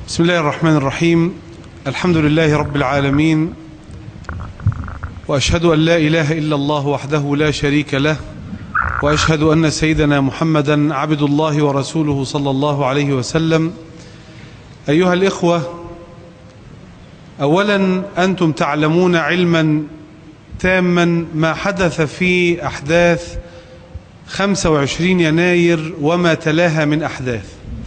بسم الله الرحمن الرحيم الحمد لله رب العالمين وأشهد أن لا إله إلا الله وحده لا شريك له وأشهد أن سيدنا محمدا عبد الله ورسوله صلى الله عليه وسلم أيها الإخوة أولا أنتم تعلمون علما تاما ما حدث في أحداث 25 يناير وما تلاها من أحداث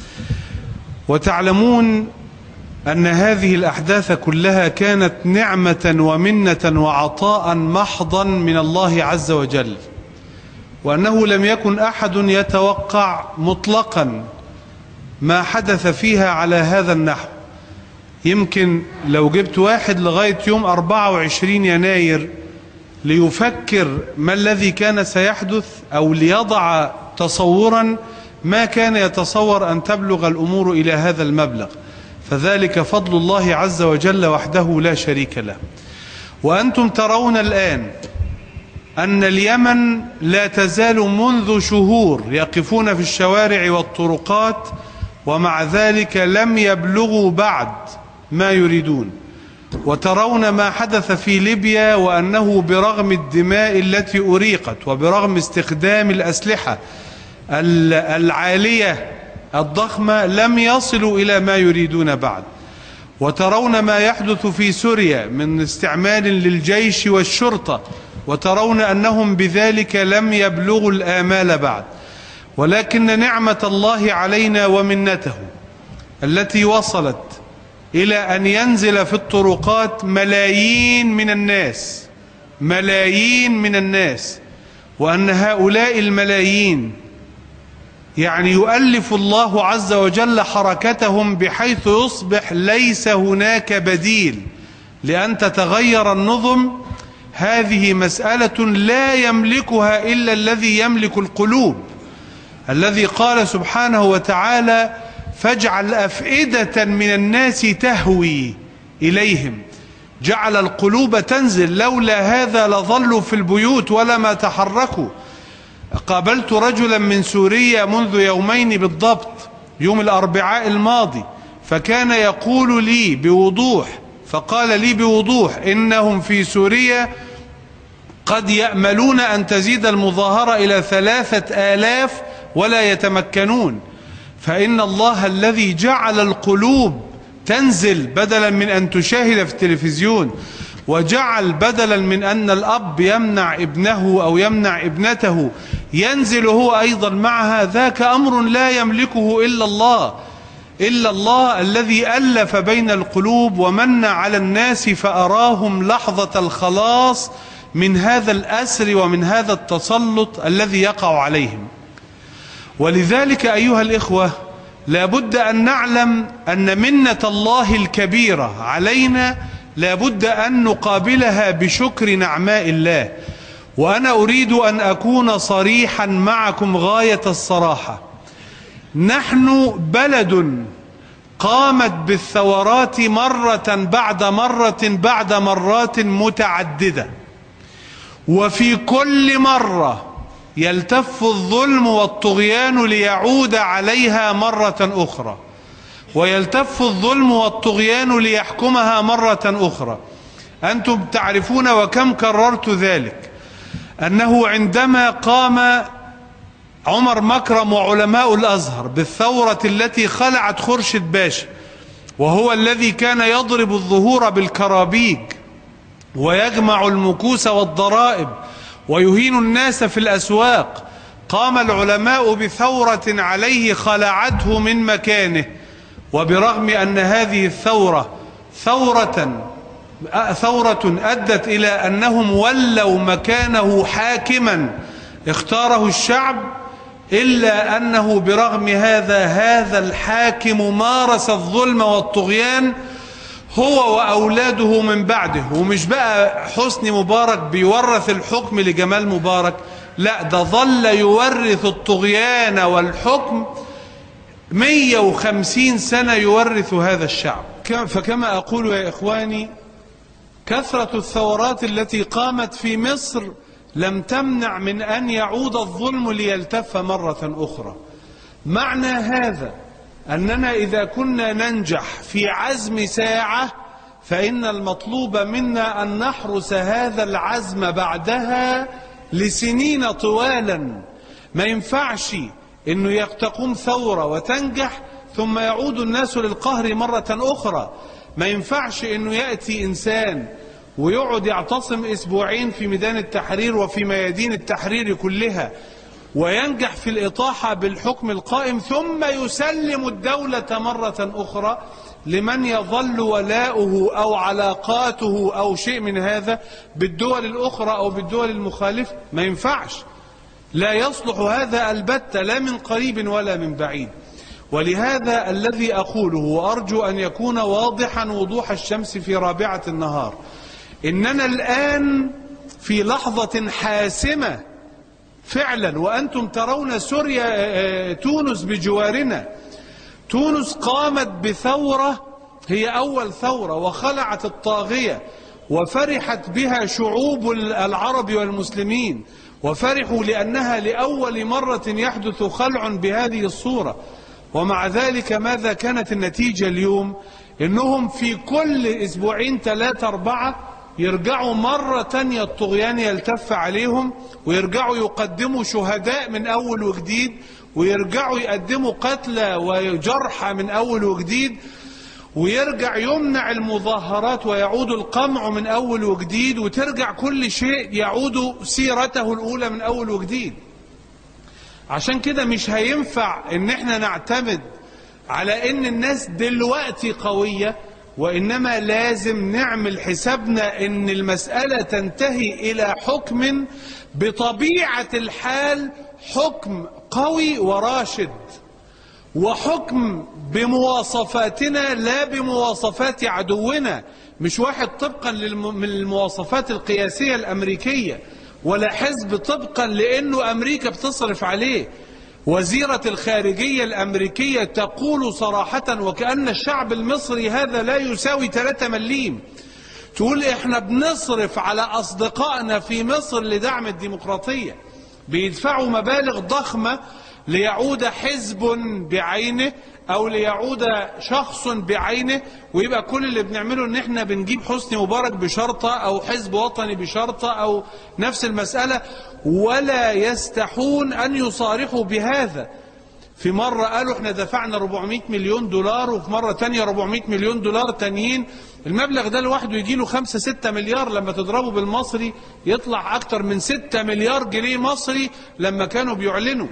وتعلمون أن هذه الأحداث كلها كانت نعمة ومنة وعطاء محضا من الله عز وجل وأنه لم يكن أحد يتوقع مطلقا ما حدث فيها على هذا النحو يمكن لو جبت واحد لغاية يوم 24 يناير ليفكر ما الذي كان سيحدث أو ليضع تصورا ما كان يتصور أن تبلغ الأمور إلى هذا المبلغ فذلك فضل الله عز وجل وحده لا شريك له وأنتم ترون الآن أن اليمن لا تزال منذ شهور يقفون في الشوارع والطرقات ومع ذلك لم يبلغوا بعد ما يريدون وترون ما حدث في ليبيا وأنه برغم الدماء التي أريقت وبرغم استخدام الأسلحة العالية الضخمة لم يصلوا إلى ما يريدون بعد وترون ما يحدث في سوريا من استعمال للجيش والشرطة وترون أنهم بذلك لم يبلغوا الآمال بعد ولكن نعمة الله علينا ومنته التي وصلت إلى أن ينزل في الطرقات ملايين من الناس ملايين من الناس وأن هؤلاء الملايين يعني يؤلف الله عز وجل حركتهم بحيث يصبح ليس هناك بديل لأن تتغير النظم هذه مسألة لا يملكها إلا الذي يملك القلوب الذي قال سبحانه وتعالى فاجعل أفئدة من الناس تهوي إليهم جعل القلوب تنزل لولا هذا لظلوا في البيوت ولما تحركوا قابلت رجلا من سوريا منذ يومين بالضبط يوم الأربعاء الماضي فكان يقول لي بوضوح فقال لي بوضوح إنهم في سوريا قد يأملون أن تزيد المظاهرة إلى ثلاثة آلاف ولا يتمكنون فإن الله الذي جعل القلوب تنزل بدلا من أن تشاهد في التلفزيون وجعل بدلا من أن الأب يمنع ابنه أو يمنع ابنته ينزل هو أيضا معها ذاك أمر لا يملكه إلا الله إلا الله الذي ألف بين القلوب ومن على الناس فأراهم لحظة الخلاص من هذا الأسر ومن هذا التسلط الذي يقع عليهم ولذلك أيها الإخوة لابد أن نعلم أن منة الله الكبيرة علينا لابد أن نقابلها بشكر نعماء الله وأنا أريد أن أكون صريحا معكم غاية الصراحة نحن بلد قامت بالثورات مرة بعد مرة بعد مرات متعددة وفي كل مرة يلتف الظلم والطغيان ليعود عليها مرة أخرى ويلتف الظلم والطغيان ليحكمها مرة أخرى أنتم تعرفون وكم كررت ذلك أنه عندما قام عمر مكرم وعلماء الأزهر بالثورة التي خلعت خرشد باشا وهو الذي كان يضرب الظهور بالكرابيج ويجمع المكوس والضرائب ويهين الناس في الأسواق قام العلماء بثورة عليه خلعته من مكانه وبرغم أن هذه الثورة ثورة ثورة أدت إلى أنهم ولوا مكانه حاكما اختاره الشعب إلا أنه برغم هذا هذا الحاكم مارس الظلم والطغيان هو وأولاده من بعده ومش بقى حسني مبارك بيورث الحكم لجمال مبارك لا ده ظل يورث الطغيان والحكم 150 سنة يورث هذا الشعب فكما أقول يا إخواني كثرة الثورات التي قامت في مصر لم تمنع من أن يعود الظلم ليلتف مرة أخرى معنى هذا أننا إذا كنا ننجح في عزم ساعة فإن المطلوب منا أن نحرس هذا العزم بعدها لسنين طوالا ما ينفعش أنه تقوم ثورة وتنجح ثم يعود الناس للقهر مرة أخرى ما ينفعش أنه يأتي إنسان ويقعد يعتصم أسبوعين في ميدان التحرير وفي ميادين التحرير كلها وينجح في الإطاحة بالحكم القائم ثم يسلم الدولة مرة أخرى لمن يظل ولاؤه أو علاقاته أو شيء من هذا بالدول الأخرى أو بالدول المخالفة ما ينفعش لا يصلح هذا البتة لا من قريب ولا من بعيد ولهذا الذي أقوله وأرجو أن يكون واضحا وضوح الشمس في رابعة النهار إننا الآن في لحظة حاسمة فعلا وأنتم ترون سوريا تونس بجوارنا تونس قامت بثورة هي أول ثورة وخلعت الطاغية وفرحت بها شعوب العرب والمسلمين وفرحوا لأنها لأول مرة يحدث خلع بهذه الصورة ومع ذلك ماذا كانت النتيجة اليوم إنهم في كل أسبوعين ثلاثة أربعة يرجعوا مرة تانية الطغيان يلتف عليهم ويرجعوا يقدموا شهداء من أول وجديد ويرجعوا يقدموا قتلى وجرحى من أول وجديد ويرجع يمنع المظاهرات ويعود القمع من أول وجديد وترجع كل شيء يعود سيرته الأولى من أول وجديد عشان كده مش هينفع ان احنا نعتمد على ان الناس دلوقتي قوية وإنما لازم نعمل حسابنا إن المسألة تنتهي إلى حكم بطبيعة الحال حكم قوي وراشد وحكم بمواصفاتنا لا بمواصفات عدونا مش واحد طبقا للمواصفات القياسية الأمريكية ولا حزب طبقا لأنه أمريكا بتصرف عليه وزيرة الخارجية الأمريكية تقول صراحة وكأن الشعب المصري هذا لا يساوي 3 مليم تقول احنا بنصرف على أصدقائنا في مصر لدعم الديمقراطية بيدفعوا مبالغ ضخمة ليعود حزب بعينه او ليعود شخص بعينه ويبقى كل اللي بنعمله ان احنا بنجيب حسني مبارك بشرطة او حزب وطني بشرطة او نفس المسألة ولا يستحون ان يصارحوا بهذا في مرة قالوا احنا دفعنا 400 مليون دولار وفي مرة تانية 400 مليون دولار تانيين المبلغ ده لوحده يجي له 5 6 مليار لما تضربه بالمصري يطلع اكتر من 6 مليار جنيه مصري لما كانوا بيعلنوا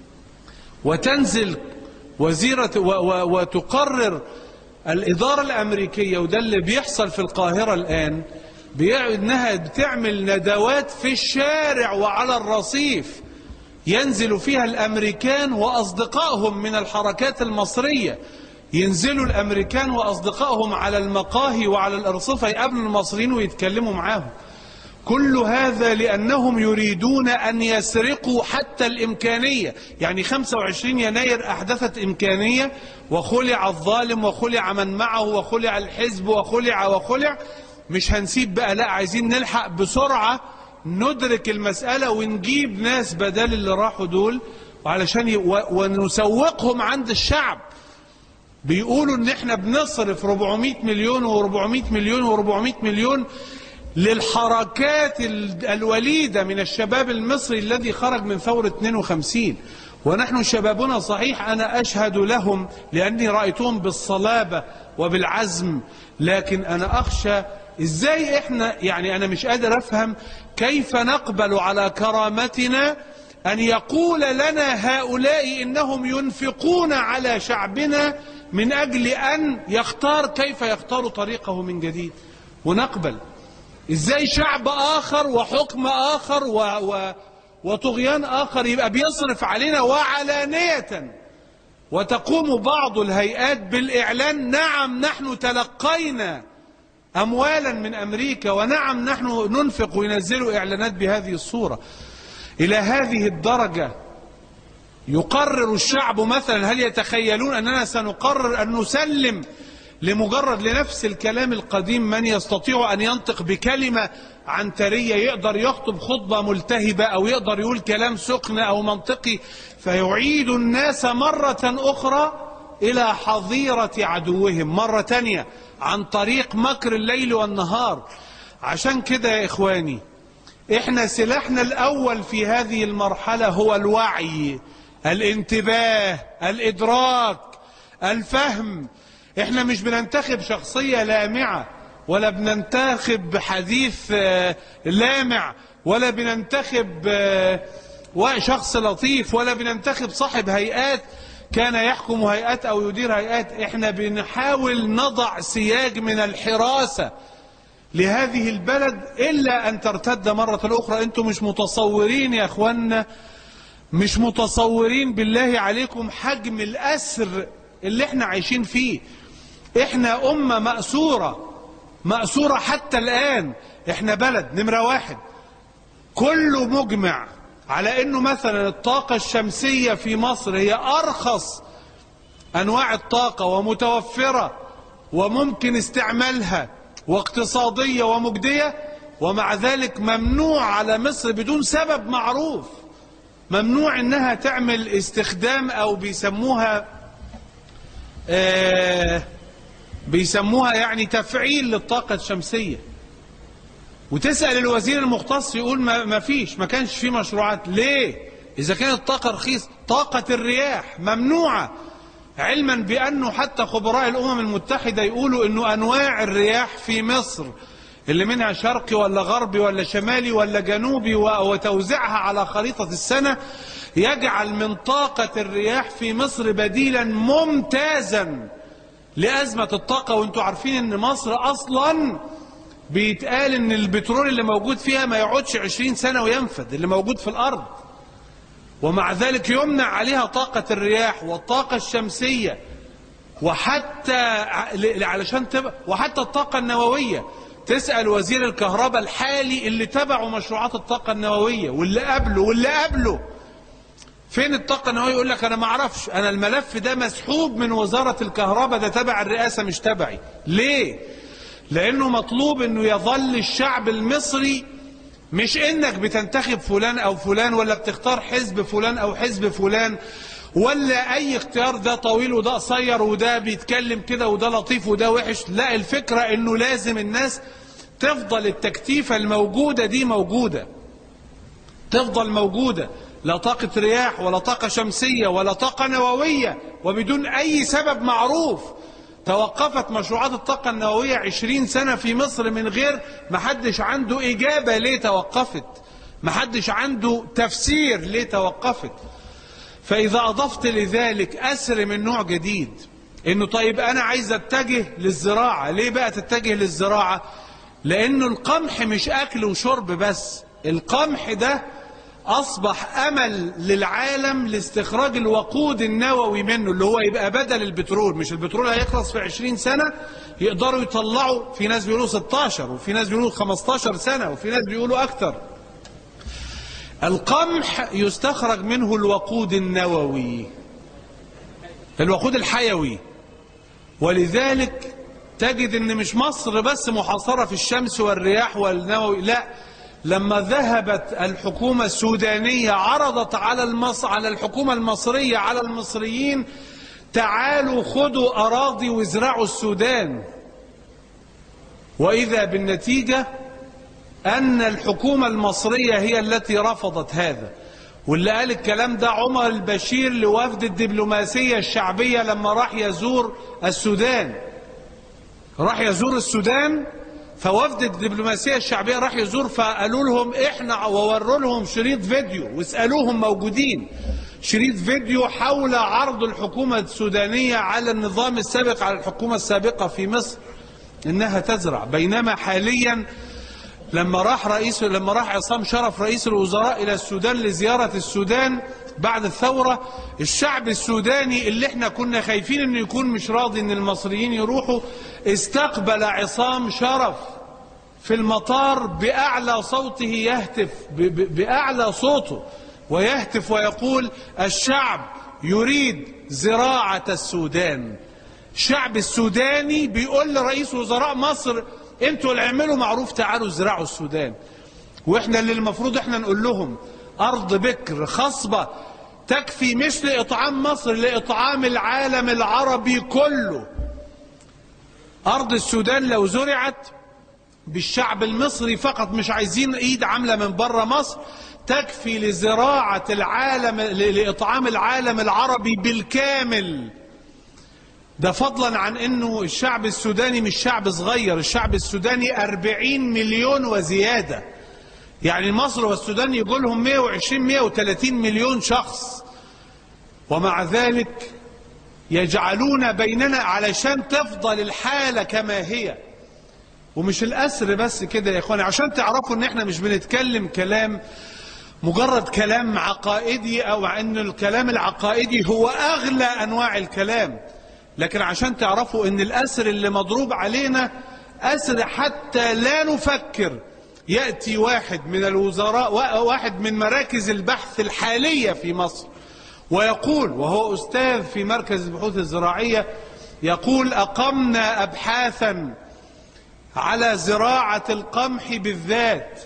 وتنزل وزيرة و و وتقرر الإدارة الأمريكية وده اللي بيحصل في القاهرة الآن انها بتعمل ندوات في الشارع وعلى الرصيف ينزل فيها الأمريكان وأصدقائهم من الحركات المصرية ينزلوا الأمريكان وأصدقائهم على المقاهي وعلى الأرصفة يقابلوا المصريين ويتكلموا معاهم كل هذا لأنهم يريدون أن يسرقوا حتى الإمكانية يعني 25 يناير أحدثت إمكانية وخلع الظالم وخلع من معه وخلع الحزب وخلع وخلع مش هنسيب بقى لا عايزين نلحق بسرعة ندرك المسألة ونجيب ناس بدل اللي راحوا دول وعلشان ي... و... ونسوقهم عند الشعب بيقولوا ان احنا بنصرف 400 مليون و400 مليون و400 مليون للحركات الوليدة من الشباب المصري الذي خرج من ثورة 52 ونحن شبابنا صحيح أنا أشهد لهم لأني رأيتهم بالصلابة وبالعزم لكن أنا أخشى إزاي إحنا يعني أنا مش قادر أفهم كيف نقبل على كرامتنا أن يقول لنا هؤلاء إنهم ينفقون على شعبنا من أجل أن يختار كيف يختار طريقه من جديد ونقبل ازاي شعب اخر وحكم اخر و و وطغيان اخر يبقى بيصرف علينا وعلانية وتقوم بعض الهيئات بالاعلان نعم نحن تلقينا اموالا من امريكا ونعم نحن ننفق وينزلوا اعلانات بهذه الصورة الى هذه الدرجة يقرر الشعب مثلا هل يتخيلون اننا سنقرر ان نسلم لمجرد لنفس الكلام القديم من يستطيع أن ينطق بكلمة عنترية يقدر يخطب خطبة ملتهبة أو يقدر يقول كلام سخن أو منطقي فيعيد الناس مرة أخرى إلى حظيرة عدوهم مرة تانية عن طريق مكر الليل والنهار عشان كده يا إخواني إحنا سلاحنا الأول في هذه المرحلة هو الوعي الانتباه الإدراك الفهم إحنا مش بننتخب شخصية لامعة ولا بننتخب حديث آه، لامع ولا بننتخب آه، شخص لطيف ولا بننتخب صاحب هيئات كان يحكم هيئات او يدير هيئات احنا بنحاول نضع سياج من الحراسة لهذه البلد الا ان ترتد مرة اخرى انتم مش متصورين يا اخوانا مش متصورين بالله عليكم حجم الاسر اللي احنا عايشين فيه احنا امة مأسورة مأسورة حتى الان احنا بلد نمرة واحد كله مجمع على انه مثلا الطاقة الشمسية في مصر هي ارخص انواع الطاقة ومتوفرة وممكن استعمالها واقتصادية ومجدية ومع ذلك ممنوع على مصر بدون سبب معروف ممنوع انها تعمل استخدام او بيسموها آه بيسموها يعني تفعيل للطاقة الشمسية وتسأل الوزير المختص يقول ما, ما فيش ما كانش في مشروعات ليه إذا كانت الطاقة رخيص طاقة الرياح ممنوعة علما بأنه حتى خبراء الأمم المتحدة يقولوا أنه أنواع الرياح في مصر اللي منها شرقي ولا غربي ولا شمالي ولا جنوبي وتوزيعها على خريطة السنة يجعل من طاقة الرياح في مصر بديلا ممتازا لأزمة الطاقة وانتم عارفين ان مصر أصلا بيتقال ان البترول اللي موجود فيها ما يقعدش عشرين سنة وينفد اللي موجود في الارض ومع ذلك يمنع عليها طاقة الرياح والطاقة الشمسية وحتى علشان تبقى وحتى الطاقة النووية تسأل وزير الكهرباء الحالي اللي تبعوا مشروعات الطاقة النووية واللي قبله واللي قبله فين الطاقة النووية يقول لك انا ما اعرفش انا الملف ده مسحوب من وزارة الكهرباء ده تبع الرئاسة مش تبعي ليه لانه مطلوب انه يظل الشعب المصري مش انك بتنتخب فلان او فلان ولا بتختار حزب فلان او حزب فلان ولا اي اختيار ده طويل وده قصير وده بيتكلم كده وده لطيف وده وحش لا الفكرة انه لازم الناس تفضل التكتيفة الموجودة دي موجودة تفضل موجودة لا طاقة رياح ولا طاقة شمسية ولا طاقة نووية وبدون اي سبب معروف توقفت مشروعات الطاقة النووية عشرين سنة في مصر من غير محدش عنده إجابة ليه توقفت محدش عنده تفسير ليه توقفت فإذا أضفت لذلك أسر من نوع جديد إنه طيب أنا عايز أتجه للزراعة ليه بقى تتجه للزراعة لأنه القمح مش أكل وشرب بس القمح ده أصبح أمل للعالم لاستخراج الوقود النووي منه اللي هو يبقى بدل البترول مش البترول هيخلص في 20 سنة يقدروا يطلعوا في ناس بيقولوا 16 وفي ناس بيقولوا 15 سنة وفي ناس بيقولوا أكتر القمح يستخرج منه الوقود النووي الوقود الحيوي ولذلك تجد ان مش مصر بس محاصرة في الشمس والرياح والنووي لا لما ذهبت الحكومة السودانية عرضت على المص على الحكومة المصرية على المصريين تعالوا خذوا أراضي وازرعوا السودان وإذا بالنتيجة أن الحكومة المصرية هي التي رفضت هذا واللي قال الكلام ده عمر البشير لوفد الدبلوماسية الشعبية لما راح يزور السودان راح يزور السودان فوفد الدبلوماسية الشعبية راح يزور فقالوا لهم احنا ووروا لهم شريط فيديو واسألوهم موجودين شريط فيديو حول عرض الحكومة السودانية على النظام السابق على الحكومة السابقة في مصر انها تزرع بينما حاليا لما راح رئيس لما راح عصام شرف رئيس الوزراء الى السودان لزيارة السودان بعد الثورة الشعب السوداني اللي احنا كنا خايفين انه يكون مش راضي ان المصريين يروحوا استقبل عصام شرف في المطار بأعلى صوته يهتف بأعلى صوته ويهتف ويقول الشعب يريد زراعة السودان الشعب السوداني بيقول لرئيس وزراء مصر انتوا اللي اعملوا معروف تعالوا زرعوا السودان واحنا اللي المفروض احنا نقول لهم ارض بكر خصبة تكفي مش لإطعام مصر لإطعام العالم العربي كله أرض السودان لو زرعت بالشعب المصري فقط مش عايزين ايد عامله من بره مصر تكفي لزراعه العالم لاطعام العالم العربي بالكامل ده فضلا عن انه الشعب السوداني مش شعب صغير الشعب السوداني 40 مليون وزياده يعني مصر والسودان يقول لهم 120 130 مليون شخص ومع ذلك يجعلون بيننا علشان تفضل الحاله كما هي ومش الأسر بس كده يا إخواني عشان تعرفوا إن إحنا مش بنتكلم كلام مجرد كلام عقائدي أو أن الكلام العقائدي هو أغلى أنواع الكلام لكن عشان تعرفوا إن الأسر اللي مضروب علينا أسر حتى لا نفكر يأتي واحد من الوزراء واحد من مراكز البحث الحالية في مصر ويقول وهو أستاذ في مركز البحوث الزراعية يقول أقمنا أبحاثا على زراعة القمح بالذات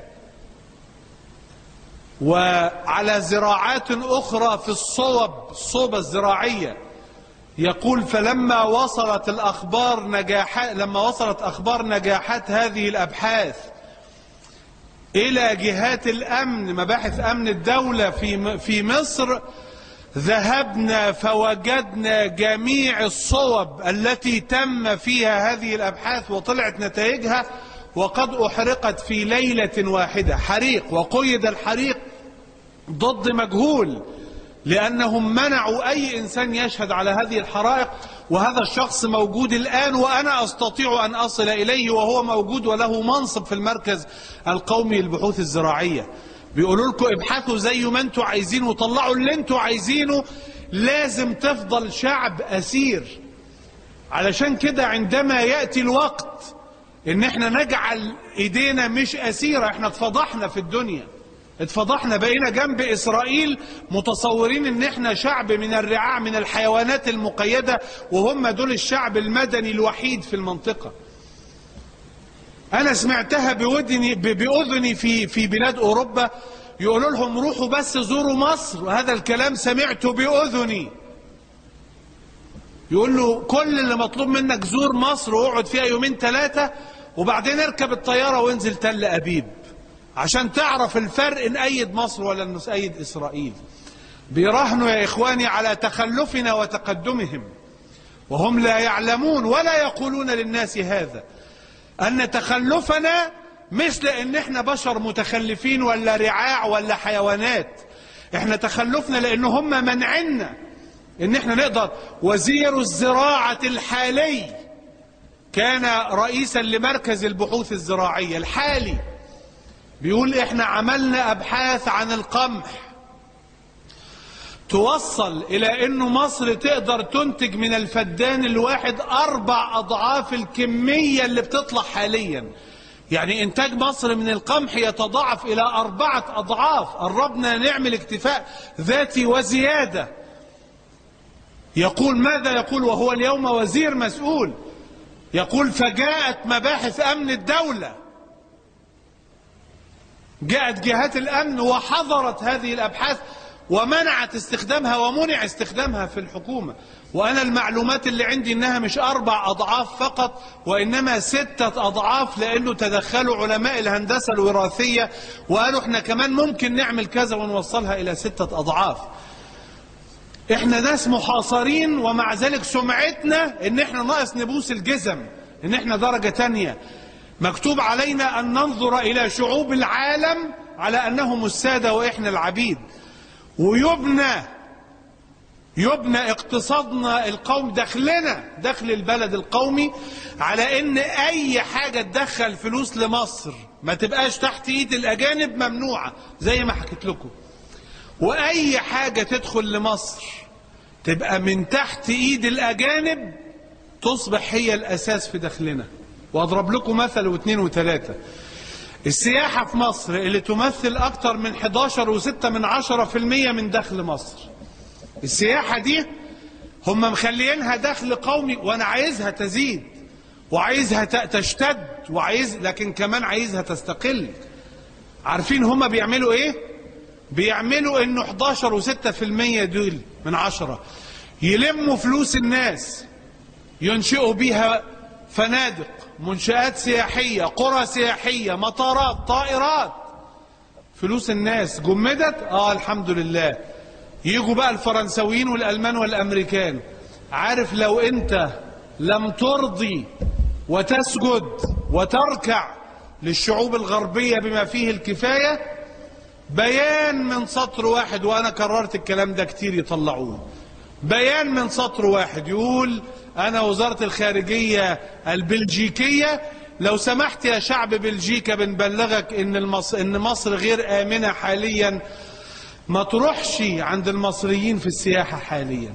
وعلى زراعات أخرى في الصوب الصوبة الزراعية يقول فلما وصلت الأخبار نجاحات لما وصلت أخبار نجاحات هذه الأبحاث إلى جهات الأمن مباحث أمن الدولة في في مصر ذهبنا فوجدنا جميع الصوب التي تم فيها هذه الأبحاث وطلعت نتائجها وقد أحرقت في ليلة واحدة حريق وقيد الحريق ضد مجهول لأنهم منعوا أي إنسان يشهد على هذه الحرائق وهذا الشخص موجود الآن وأنا أستطيع أن أصل إليه وهو موجود وله منصب في المركز القومي للبحوث الزراعية بيقولوا لكم ابحثوا زي ما انتوا عايزين وطلعوا اللي انتوا عايزينه لازم تفضل شعب أسير علشان كده عندما يأتي الوقت ان احنا نجعل ايدينا مش أسيرة احنا اتفضحنا في الدنيا اتفضحنا بقينا جنب إسرائيل متصورين ان احنا شعب من الرعاع من الحيوانات المقيدة وهم دول الشعب المدني الوحيد في المنطقة أنا سمعتها بودني بأذني في في بلاد أوروبا يقولوا لهم روحوا بس زوروا مصر وهذا الكلام سمعته بأذني يقول له كل اللي مطلوب منك زور مصر واقعد فيها يومين ثلاثة وبعدين اركب الطيارة وانزل تل أبيب عشان تعرف الفرق نأيد مصر ولا نأيد إسرائيل بيراهنوا يا إخواني على تخلفنا وتقدمهم وهم لا يعلمون ولا يقولون للناس هذا أن تخلفنا مش لأن احنا بشر متخلفين ولا رعاع ولا حيوانات احنا تخلفنا لأن هم منعنا ان احنا نقدر وزير الزراعة الحالي كان رئيسا لمركز البحوث الزراعية الحالي بيقول احنا عملنا ابحاث عن القمح توصل الى انه مصر تقدر تنتج من الفدان الواحد اربع اضعاف الكمية اللي بتطلع حاليا يعني انتاج مصر من القمح يتضاعف الى اربعة اضعاف قربنا نعمل اكتفاء ذاتي وزيادة يقول ماذا يقول وهو اليوم وزير مسؤول يقول فجاءت مباحث امن الدولة جاءت جهات الامن وحظرت هذه الابحاث ومنعت استخدامها ومنع استخدامها في الحكومة وأنا المعلومات اللي عندي إنها مش أربع أضعاف فقط وإنما ستة أضعاف لأنه تدخلوا علماء الهندسة الوراثية وقالوا إحنا كمان ممكن نعمل كذا ونوصلها إلى ستة أضعاف إحنا ناس محاصرين ومع ذلك سمعتنا إن إحنا ناقص نبوس الجزم إن إحنا درجة تانية مكتوب علينا أن ننظر إلى شعوب العالم على أنهم السادة وإحنا العبيد ويبنى يبنى اقتصادنا القومي دخلنا دخل البلد القومي على ان اي حاجة تدخل فلوس لمصر ما تبقاش تحت ايد الاجانب ممنوعة زي ما حكيت لكم واي حاجة تدخل لمصر تبقى من تحت ايد الاجانب تصبح هي الاساس في دخلنا واضرب لكم مثل واثنين وثلاثة السياحة في مصر اللي تمثل أكثر من 11 و6 من 10 في المية من دخل مصر السياحة دي هم مخليينها دخل قومي وأنا عايزها تزيد وعايزها تشتد وعايز لكن كمان عايزها تستقل عارفين هم بيعملوا ايه بيعملوا انه 11 و6% دول من عشرة يلموا فلوس الناس ينشئوا بيها فنادق منشآت سياحية قرى سياحية مطارات طائرات فلوس الناس جمدت اه الحمد لله يجوا بقى الفرنسويين والالمان والامريكان عارف لو انت لم ترضي وتسجد وتركع للشعوب الغربية بما فيه الكفاية بيان من سطر واحد وانا كررت الكلام ده كتير يطلعوه بيان من سطر واحد يقول انا وزارة الخارجية البلجيكية لو سمحت يا شعب بلجيكا بنبلغك ان, المص... إن مصر غير امنة حاليا ما تروحش عند المصريين في السياحة حاليا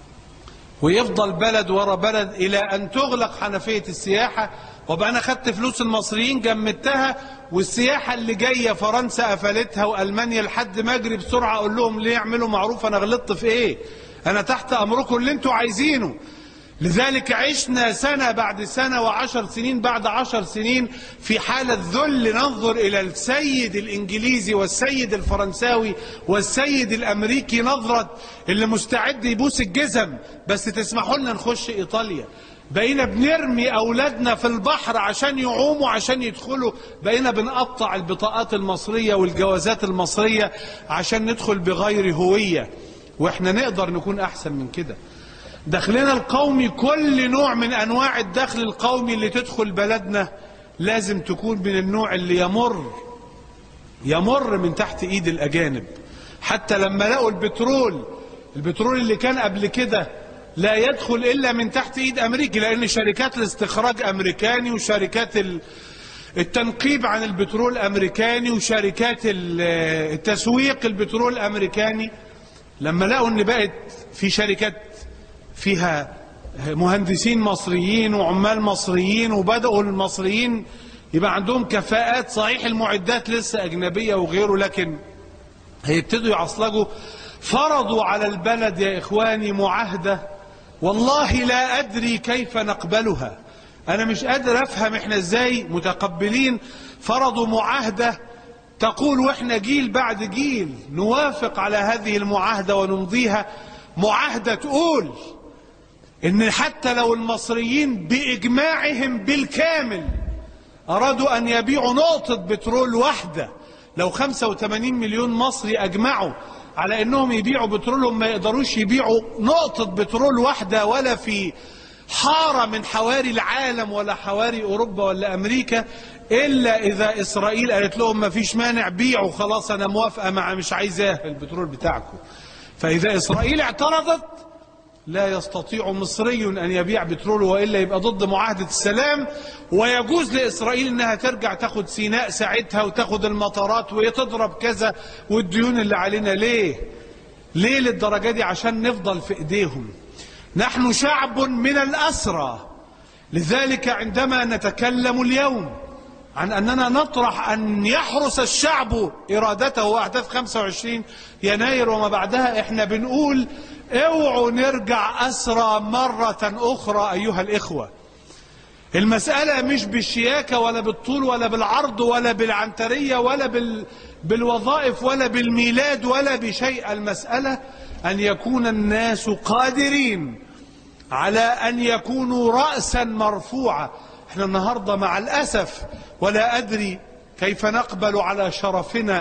ويفضل بلد ورا بلد الى ان تغلق حنفية السياحة وبقى انا خدت فلوس المصريين جمدتها والسياحة اللي جاية فرنسا قفلتها والمانيا لحد ما اجري بسرعة اقول لهم ليه يعملوا معروف انا غلطت في ايه انا تحت امركم اللي انتوا عايزينه لذلك عشنا سنة بعد سنة وعشر سنين بعد عشر سنين في حالة ذل ننظر إلى السيد الإنجليزي والسيد الفرنساوي والسيد الأمريكي نظرة اللي مستعد يبوس الجزم بس تسمحوا لنا نخش إيطاليا بقينا بنرمي أولادنا في البحر عشان يعوموا عشان يدخلوا بقينا بنقطع البطاقات المصرية والجوازات المصرية عشان ندخل بغير هوية واحنا نقدر نكون أحسن من كده دخلنا القومي كل نوع من انواع الدخل القومي اللي تدخل بلدنا لازم تكون من النوع اللي يمر يمر من تحت ايد الاجانب حتى لما لقوا البترول البترول اللي كان قبل كده لا يدخل الا من تحت ايد امريكي لان شركات الاستخراج امريكاني وشركات التنقيب عن البترول امريكاني وشركات التسويق البترول امريكاني لما لقوا ان بقت في شركات فيها مهندسين مصريين وعمال مصريين وبدأوا المصريين يبقى عندهم كفاءات صحيح المعدات لسه أجنبية وغيره لكن هيبتدوا يعصلجوا فرضوا على البلد يا إخواني معاهدة والله لا أدري كيف نقبلها أنا مش قادر أفهم إحنا إزاي متقبلين فرضوا معاهدة تقول وإحنا جيل بعد جيل نوافق على هذه المعاهدة ونمضيها معاهدة تقول ان حتى لو المصريين باجماعهم بالكامل ارادوا ان يبيعوا نقطة بترول واحدة لو 85 مليون مصري اجمعوا على انهم يبيعوا بترولهم ما يقدروش يبيعوا نقطة بترول واحدة ولا في حارة من حواري العالم ولا حواري اوروبا ولا امريكا الا اذا اسرائيل قالت لهم ما فيش مانع بيعوا خلاص انا موافقة مع مش عايزاه البترول بتاعكم فاذا اسرائيل اعترضت لا يستطيع مصري أن يبيع بتروله وإلا يبقى ضد معاهدة السلام ويجوز لإسرائيل أنها ترجع تاخد سيناء ساعتها وتاخد المطارات وتضرب كذا والديون اللي علينا ليه ليه للدرجة دي عشان نفضل في إيديهم نحن شعب من الأسرى لذلك عندما نتكلم اليوم عن أننا نطرح أن يحرس الشعب إرادته وأحداث 25 يناير وما بعدها إحنا بنقول اوعوا نرجع أسرى مرة أخرى أيها الإخوة المسألة مش بالشياكة ولا بالطول ولا بالعرض ولا بالعنترية ولا بال... بالوظائف ولا بالميلاد ولا بشيء المسألة أن يكون الناس قادرين على أن يكونوا رأسا مرفوعة احنا النهاردة مع الأسف ولا أدري كيف نقبل على شرفنا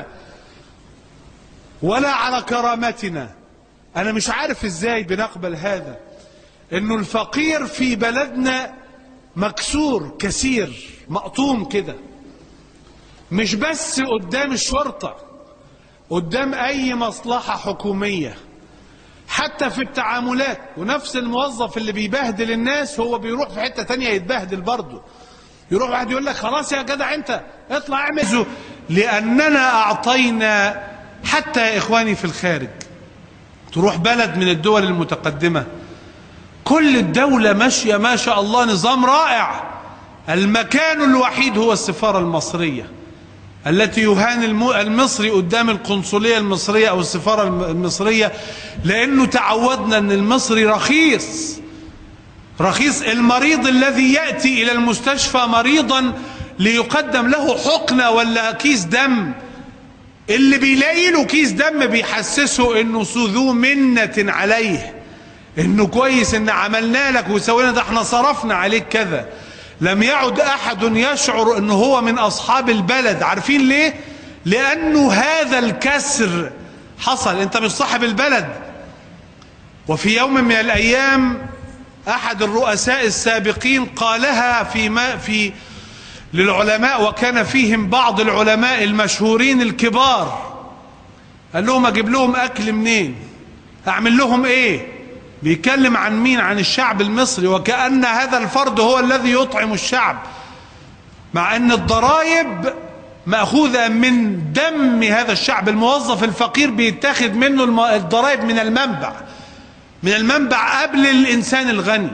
ولا على كرامتنا أنا مش عارف إزاي بنقبل هذا إنه الفقير في بلدنا مكسور كثير مقطوم كده مش بس قدام الشرطة قدام أي مصلحة حكومية حتى في التعاملات ونفس الموظف اللي بيبهدل الناس هو بيروح في حتة تانية يتبهدل برضه يروح واحد يقول لك خلاص يا جدع انت اطلع اعمل لأننا أعطينا حتى يا إخواني في الخارج تروح بلد من الدول المتقدمة كل الدولة ماشية ما شاء الله نظام رائع المكان الوحيد هو السفارة المصرية التي يهان المصري قدام القنصلية المصرية أو السفارة المصرية لأنه تعودنا أن المصري رخيص رخيص المريض الذي يأتي إلى المستشفى مريضا ليقدم له حقنة ولا كيس دم اللي بيلاقي له كيس دم بيحسسه انه ذو منة عليه انه كويس ان عملنا لك وسوينا ده احنا صرفنا عليك كذا لم يعد احد يشعر انه هو من اصحاب البلد عارفين ليه لانه هذا الكسر حصل انت مش صاحب البلد وفي يوم من الايام احد الرؤساء السابقين قالها في ما في للعلماء وكان فيهم بعض العلماء المشهورين الكبار قال لهم اجيب لهم اكل منين اعمل لهم ايه بيتكلم عن مين عن الشعب المصري وكأن هذا الفرد هو الذي يطعم الشعب مع ان الضرائب مأخوذة من دم هذا الشعب الموظف الفقير بيتاخد منه الضرائب من المنبع من المنبع قبل الإنسان الغني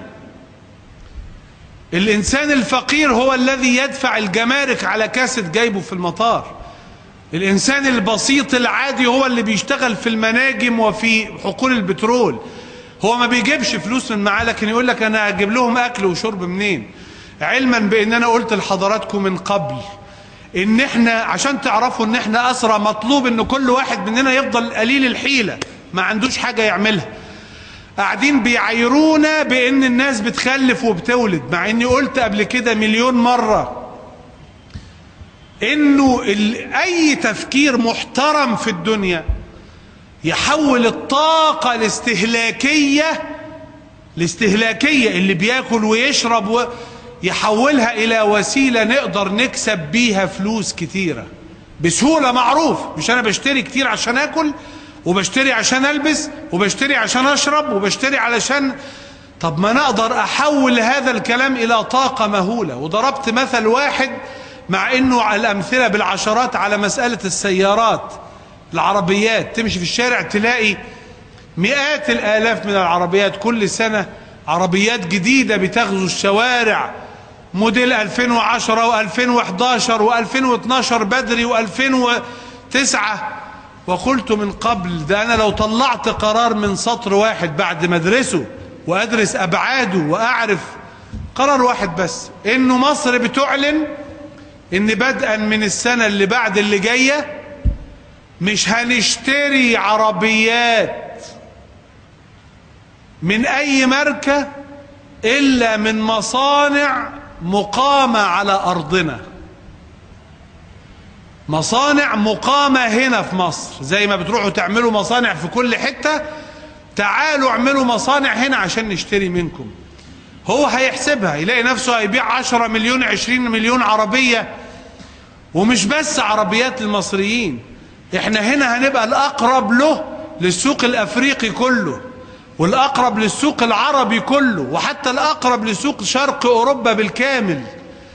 الإنسان الفقير هو الذي يدفع الجمارك على كاسة جايبه في المطار الإنسان البسيط العادي هو اللي بيشتغل في المناجم وفي حقول البترول هو ما بيجيبش فلوس من معاه لكن يقول لك أنا أجيب لهم أكل وشرب منين علما بأن أنا قلت لحضراتكم من قبل ان احنا عشان تعرفوا ان احنا اسرى مطلوب ان كل واحد مننا يفضل قليل الحيلة ما عندوش حاجة يعملها قاعدين بيعايرونا بان الناس بتخلف وبتولد مع اني قلت قبل كده مليون مرة انه اي تفكير محترم في الدنيا يحول الطاقة الاستهلاكية الاستهلاكية اللي بياكل ويشرب و... يحولها الى وسيلة نقدر نكسب بيها فلوس كتيرة بسهولة معروف مش انا بشتري كتير عشان اكل وبشتري عشان البس وبشتري عشان اشرب وبشتري علشان طب ما انا اقدر احول هذا الكلام الى طاقة مهولة وضربت مثل واحد مع انه الامثلة بالعشرات على مسألة السيارات العربيات تمشي في الشارع تلاقي مئات الالاف من العربيات كل سنة عربيات جديدة بتغزو الشوارع موديل 2010 و2011 و2012 بدري و2009 وقلت من قبل ده أنا لو طلعت قرار من سطر واحد بعد ما ادرسه وأدرس أبعاده وأعرف قرار واحد بس إنه مصر بتعلن إن بدءا من السنة اللي بعد اللي جاية مش هنشتري عربيات من أي ماركة إلا من مصانع مقامة على أرضنا مصانع مقامة هنا في مصر زي ما بتروحوا تعملوا مصانع في كل حتة تعالوا اعملوا مصانع هنا عشان نشتري منكم هو هيحسبها يلاقي نفسه هيبيع 10 مليون 20 مليون عربية ومش بس عربيات المصريين احنا هنا هنبقى الأقرب له للسوق الأفريقي كله والأقرب للسوق العربي كله وحتى الأقرب لسوق شرق أوروبا بالكامل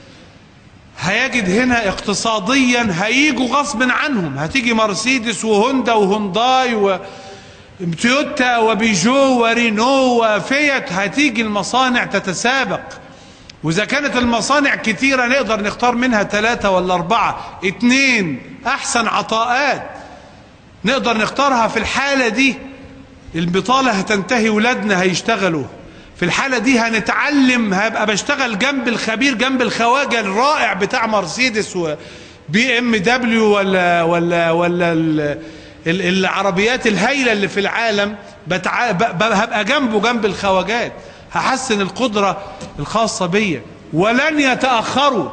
هيجد هنا اقتصاديا هيجوا غصب عنهم هتيجي مرسيدس وهوندا وهونداي وتويوتا وبيجو ورينو وفيات هتيجي المصانع تتسابق وإذا كانت المصانع كتيرة نقدر نختار منها ثلاثة ولا أربعة اتنين أحسن عطاءات نقدر نختارها في الحالة دي البطالة هتنتهي ولادنا هيشتغلوا في الحالة دي هنتعلم هبقى بشتغل جنب الخبير جنب الخواجة الرائع بتاع مرسيدس وبي ام دبليو ولا ولا ولا ال ال العربيات الهايلة اللي في العالم بتع... هبقى جنبه جنب الخواجات هحسن القدرة الخاصة بيا ولن يتأخروا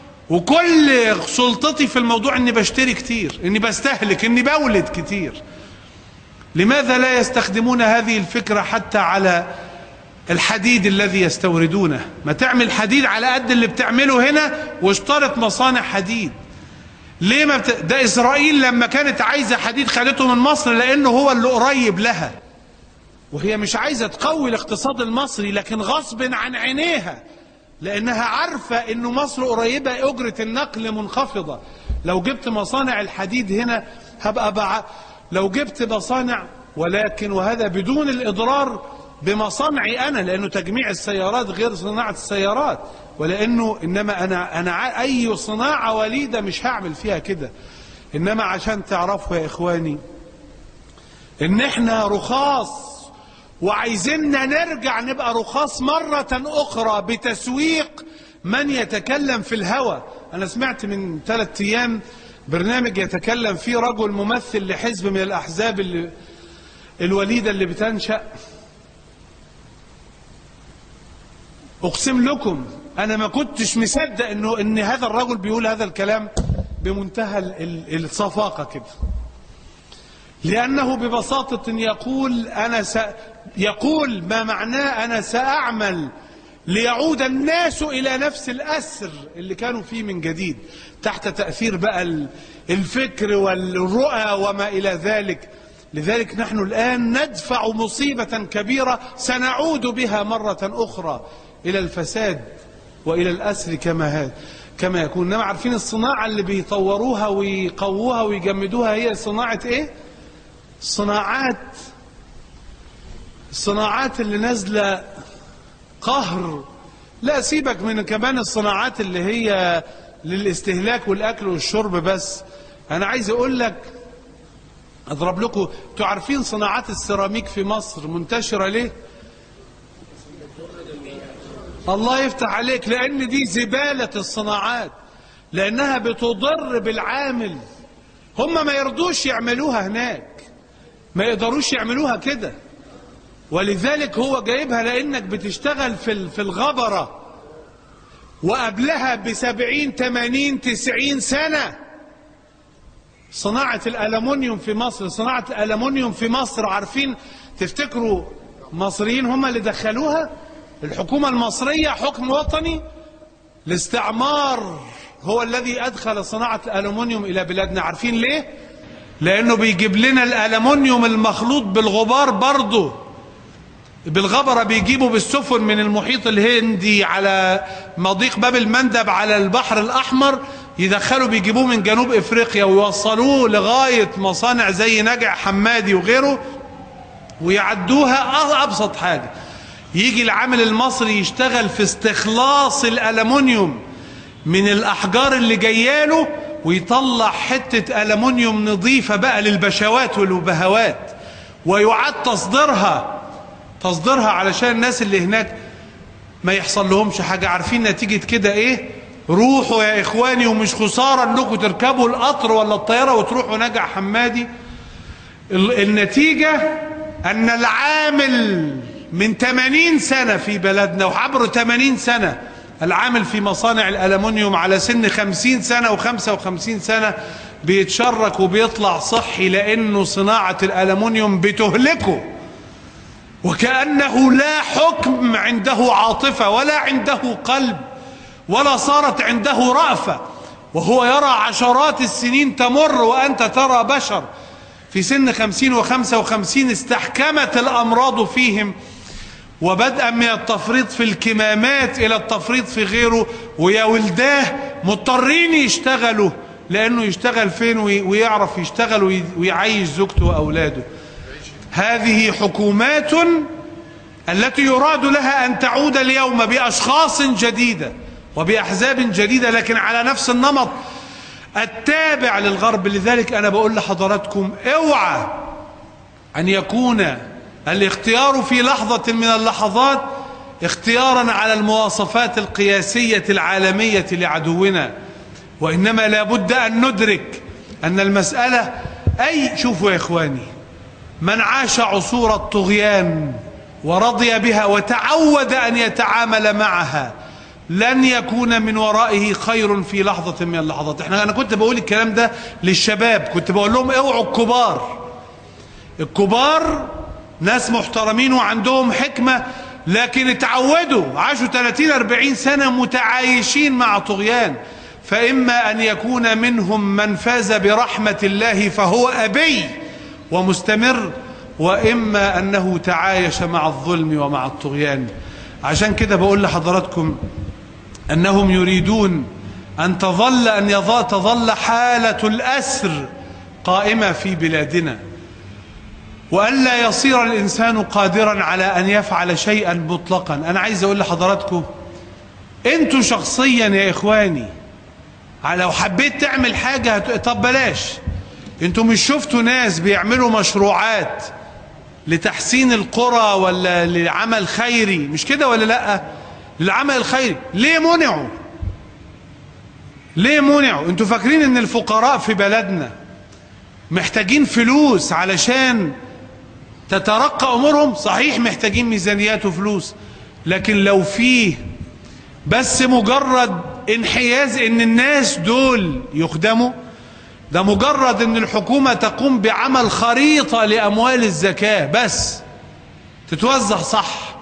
وكل سلطتي في الموضوع اني بشتري كتير اني بستهلك اني بولد كتير لماذا لا يستخدمون هذه الفكرة حتى على الحديد الذي يستوردونه ما تعمل حديد على قد اللي بتعمله هنا واشترط مصانع حديد ليه ما بت... ده إسرائيل لما كانت عايزة حديد خدته من مصر لأنه هو اللي قريب لها وهي مش عايزة تقوي الاقتصاد المصري لكن غصب عن عينيها لأنها عارفة أنه مصر قريبة أجرة النقل منخفضة لو جبت مصانع الحديد هنا هبقى بع... لو جبت مصانع ولكن وهذا بدون الإضرار بمصانعي أنا لأنه تجميع السيارات غير صناعة السيارات ولأنه إنما أنا, أنا أي صناعة وليدة مش هعمل فيها كده إنما عشان تعرفوا يا إخواني إن إحنا رخاص وعايزيننا نرجع نبقى رخاص مرة أخرى بتسويق من يتكلم في الهوى أنا سمعت من ثلاثة أيام برنامج يتكلم فيه رجل ممثل لحزب من الأحزاب اللي الوليدة اللي بتنشأ أقسم لكم أنا ما كنتش مصدق إنه إن هذا الرجل بيقول هذا الكلام بمنتهى ال- ال- الصفاقة كده لأنه ببساطة يقول أنا س... يقول ما معناه أنا سأعمل ليعود الناس إلى نفس الأسر اللي كانوا فيه من جديد تحت تأثير بقى ال- الفكر والرؤى وما إلى ذلك لذلك نحن الآن ندفع مصيبة كبيرة سنعود بها مرة أخرى إلى الفساد وإلى الأسر كما هذا كما يكون إنما عارفين الصناعة اللي بيطوروها ويقووها ويجمدوها هي صناعة إيه؟ صناعات الصناعات اللي نازله قهر لا سيبك من كمان الصناعات اللي هي للاستهلاك والاكل والشرب بس انا عايز اقول لك اضرب لكم انتوا عارفين صناعات السيراميك في مصر منتشره ليه الله يفتح عليك لان دي زباله الصناعات لانها بتضر بالعامل هم ما يرضوش يعملوها هناك ما يقدروش يعملوها كده ولذلك هو جايبها لانك بتشتغل في ال- في الغبره وقبلها بسبعين تمانين تسعين سنه صناعه الالومنيوم في مصر صناعه الالومنيوم في مصر عارفين تفتكروا مصريين هم اللي دخلوها الحكومه المصريه حكم وطني الاستعمار هو الذي ادخل صناعه الالومنيوم الى بلادنا عارفين ليه لانه بيجيب لنا الالومنيوم المخلوط بالغبار برضه بالغبرة بيجيبوا بالسفن من المحيط الهندي على مضيق باب المندب على البحر الأحمر يدخلوا بيجيبوه من جنوب إفريقيا ويوصلوه لغاية مصانع زي نجع حمادي وغيره ويعدوها أ- أبسط حاجة يجي العامل المصري يشتغل في استخلاص الألمنيوم من الأحجار اللي جاياله ويطلع حتة ألمنيوم نظيفة بقى للبشوات والبهوات ويعاد تصديرها تصديرها علشان الناس اللي هناك ما يحصل لهمش حاجة عارفين نتيجة كده ايه روحوا يا اخواني ومش خسارة انكم تركبوا القطر ولا الطيارة وتروحوا نجع حمادي ال- النتيجة ان العامل من 80 سنة في بلدنا وعبر 80 سنة العامل في مصانع الألمنيوم على سن 50 سنة و55 سنة بيتشرك وبيطلع صحي لأنه صناعة الألمنيوم بتهلكه وكأنه لا حكم عنده عاطفة ولا عنده قلب ولا صارت عنده رأفة وهو يرى عشرات السنين تمر وأنت ترى بشر في سن خمسين وخمسة وخمسين استحكمت الأمراض فيهم وبدءا من التفريط في الكمامات إلى التفريط في غيره ويا ولداه مضطرين يشتغلوا لأنه يشتغل فين وي- ويعرف يشتغل وي- ويعيش زوجته وأولاده هذه حكومات التي يراد لها أن تعود اليوم بأشخاص جديدة وبأحزاب جديدة لكن على نفس النمط التابع للغرب لذلك أنا بقول لحضراتكم اوعى أن يكون الاختيار في لحظة من اللحظات اختيارا على المواصفات القياسية العالمية لعدونا وإنما لابد أن ندرك أن المسألة أي شوفوا يا إخواني من عاش عصور الطغيان ورضي بها وتعود أن يتعامل معها لن يكون من ورائه خير في لحظة من اللحظات احنا أنا كنت بقول الكلام ده للشباب كنت بقول لهم اوعوا الكبار الكبار ناس محترمين وعندهم حكمة لكن اتعودوا عاشوا 30 40 سنة متعايشين مع طغيان فإما أن يكون منهم من فاز برحمة الله فهو أبي ومستمر وإما أنه تعايش مع الظلم ومع الطغيان عشان كده بقول لحضراتكم أنهم يريدون أن تظل أن يظل تظل حالة الأسر قائمة في بلادنا وألا يصير الإنسان قادرا على أن يفعل شيئا مطلقا أنا عايز أقول لحضراتكم أنتوا شخصيا يا إخواني لو حبيت تعمل حاجة هت... طب بلاش أنتوا مش شفتوا ناس بيعملوا مشروعات لتحسين القرى ولا لعمل خيري مش كده ولا لأ للعمل الخيري ليه منعوا ليه منعوا انتوا فاكرين ان الفقراء في بلدنا محتاجين فلوس علشان تترقى امورهم صحيح محتاجين ميزانيات وفلوس لكن لو فيه بس مجرد انحياز ان الناس دول يخدموا ده مجرد ان الحكومة تقوم بعمل خريطة لاموال الزكاة بس تتوزع صح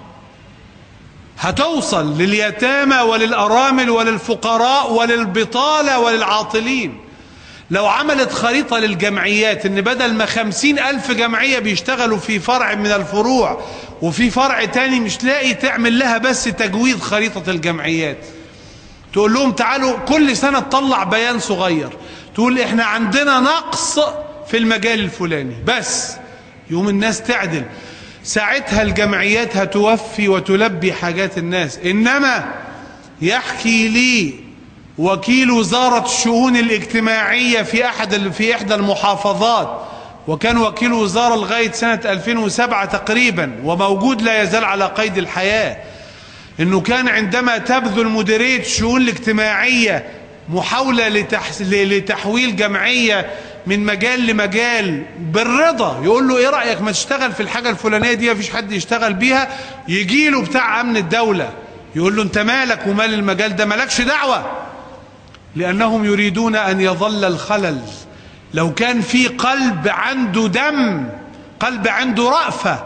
هتوصل لليتامى وللارامل وللفقراء وللبطالة وللعاطلين لو عملت خريطة للجمعيات ان بدل ما خمسين الف جمعية بيشتغلوا في فرع من الفروع وفي فرع تاني مش لاقي تعمل لها بس تجويد خريطة الجمعيات تقول لهم تعالوا كل سنة تطلع بيان صغير تقول احنا عندنا نقص في المجال الفلاني بس يوم الناس تعدل ساعتها الجمعيات هتوفي وتلبي حاجات الناس انما يحكي لي وكيل وزارة الشؤون الاجتماعية في أحد في إحدى المحافظات وكان وكيل وزارة لغاية سنة 2007 تقريبا وموجود لا يزال على قيد الحياة انه كان عندما تبذل مديرية الشؤون الاجتماعية محاولة لتحس... لتحويل جمعية من مجال لمجال بالرضا يقول له ايه رأيك ما تشتغل في الحاجة الفلانية دي مفيش حد يشتغل بيها يجي له بتاع امن الدولة يقول له انت مالك ومال المجال ده مالكش دعوة لأنهم يريدون أن يظل الخلل لو كان في قلب عنده دم قلب عنده رأفة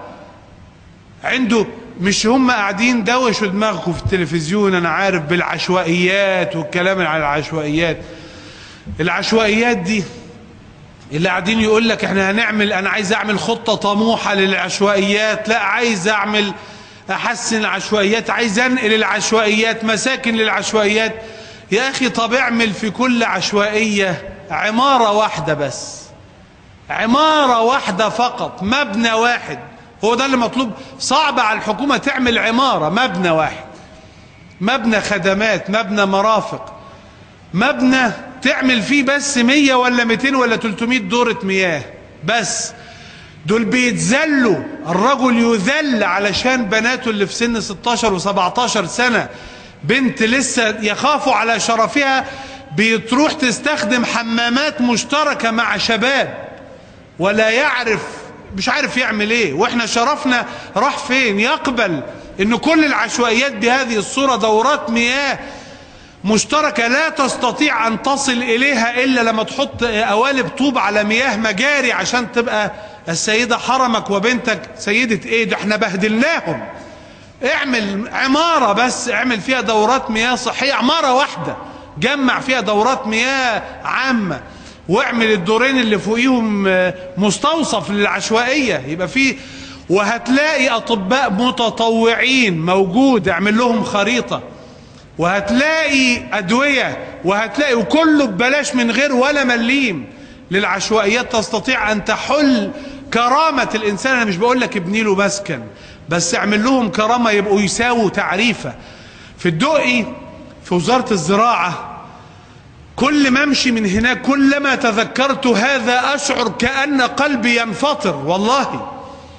عنده مش هم قاعدين دوشوا دماغكم في التلفزيون أنا عارف بالعشوائيات والكلام على العشوائيات العشوائيات دي اللي قاعدين يقول لك احنا هنعمل انا عايز اعمل خطة طموحة للعشوائيات لا عايز اعمل احسن العشوائيات عايز انقل العشوائيات مساكن للعشوائيات يا أخي طب اعمل في كل عشوائية عمارة واحدة بس عمارة واحدة فقط مبنى واحد هو ده اللي مطلوب صعب على الحكومة تعمل عمارة مبنى واحد مبنى خدمات مبنى مرافق مبنى تعمل فيه بس مية ولا ميتين ولا تلتمية دورة مياه بس دول بيتذلوا الرجل يذل علشان بناته اللي في سن 16 و17 سنة بنت لسه يخافوا على شرفها بتروح تستخدم حمامات مشتركة مع شباب ولا يعرف مش عارف يعمل ايه واحنا شرفنا راح فين يقبل ان كل العشوائيات بهذه الصورة دورات مياه مشتركة لا تستطيع ان تصل اليها الا لما تحط قوالب طوب على مياه مجاري عشان تبقى السيدة حرمك وبنتك سيدة ايه ده احنا بهدلناهم اعمل عمارة بس اعمل فيها دورات مياه صحية عمارة واحدة جمع فيها دورات مياه عامة واعمل الدورين اللي فوقيهم مستوصف للعشوائية يبقى فيه وهتلاقي اطباء متطوعين موجود اعمل لهم خريطة وهتلاقي ادوية وهتلاقي وكله ببلاش من غير ولا مليم للعشوائيات تستطيع ان تحل كرامة الانسان انا مش بقول لك ابني له مسكن بس اعمل لهم كرامة يبقوا يساووا تعريفة في الدقي في وزارة الزراعة كل ما امشي من هناك كلما تذكرت هذا اشعر كأن قلبي ينفطر والله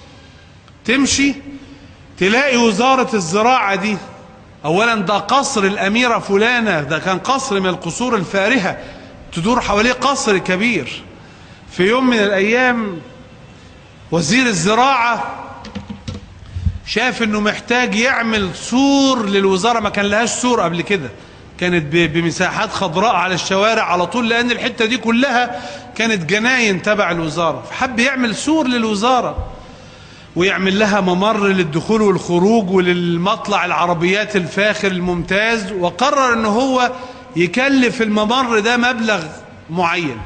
تمشي تلاقي وزارة الزراعة دي اولا ده قصر الاميرة فلانة ده كان قصر من القصور الفارهة تدور حواليه قصر كبير في يوم من الايام وزير الزراعة شاف انه محتاج يعمل سور للوزارة ما كان لهاش سور قبل كده كانت بمساحات خضراء على الشوارع على طول لان الحتة دي كلها كانت جناين تبع الوزارة فحب يعمل سور للوزارة ويعمل لها ممر للدخول والخروج وللمطلع العربيات الفاخر الممتاز وقرر ان هو يكلف الممر ده مبلغ معين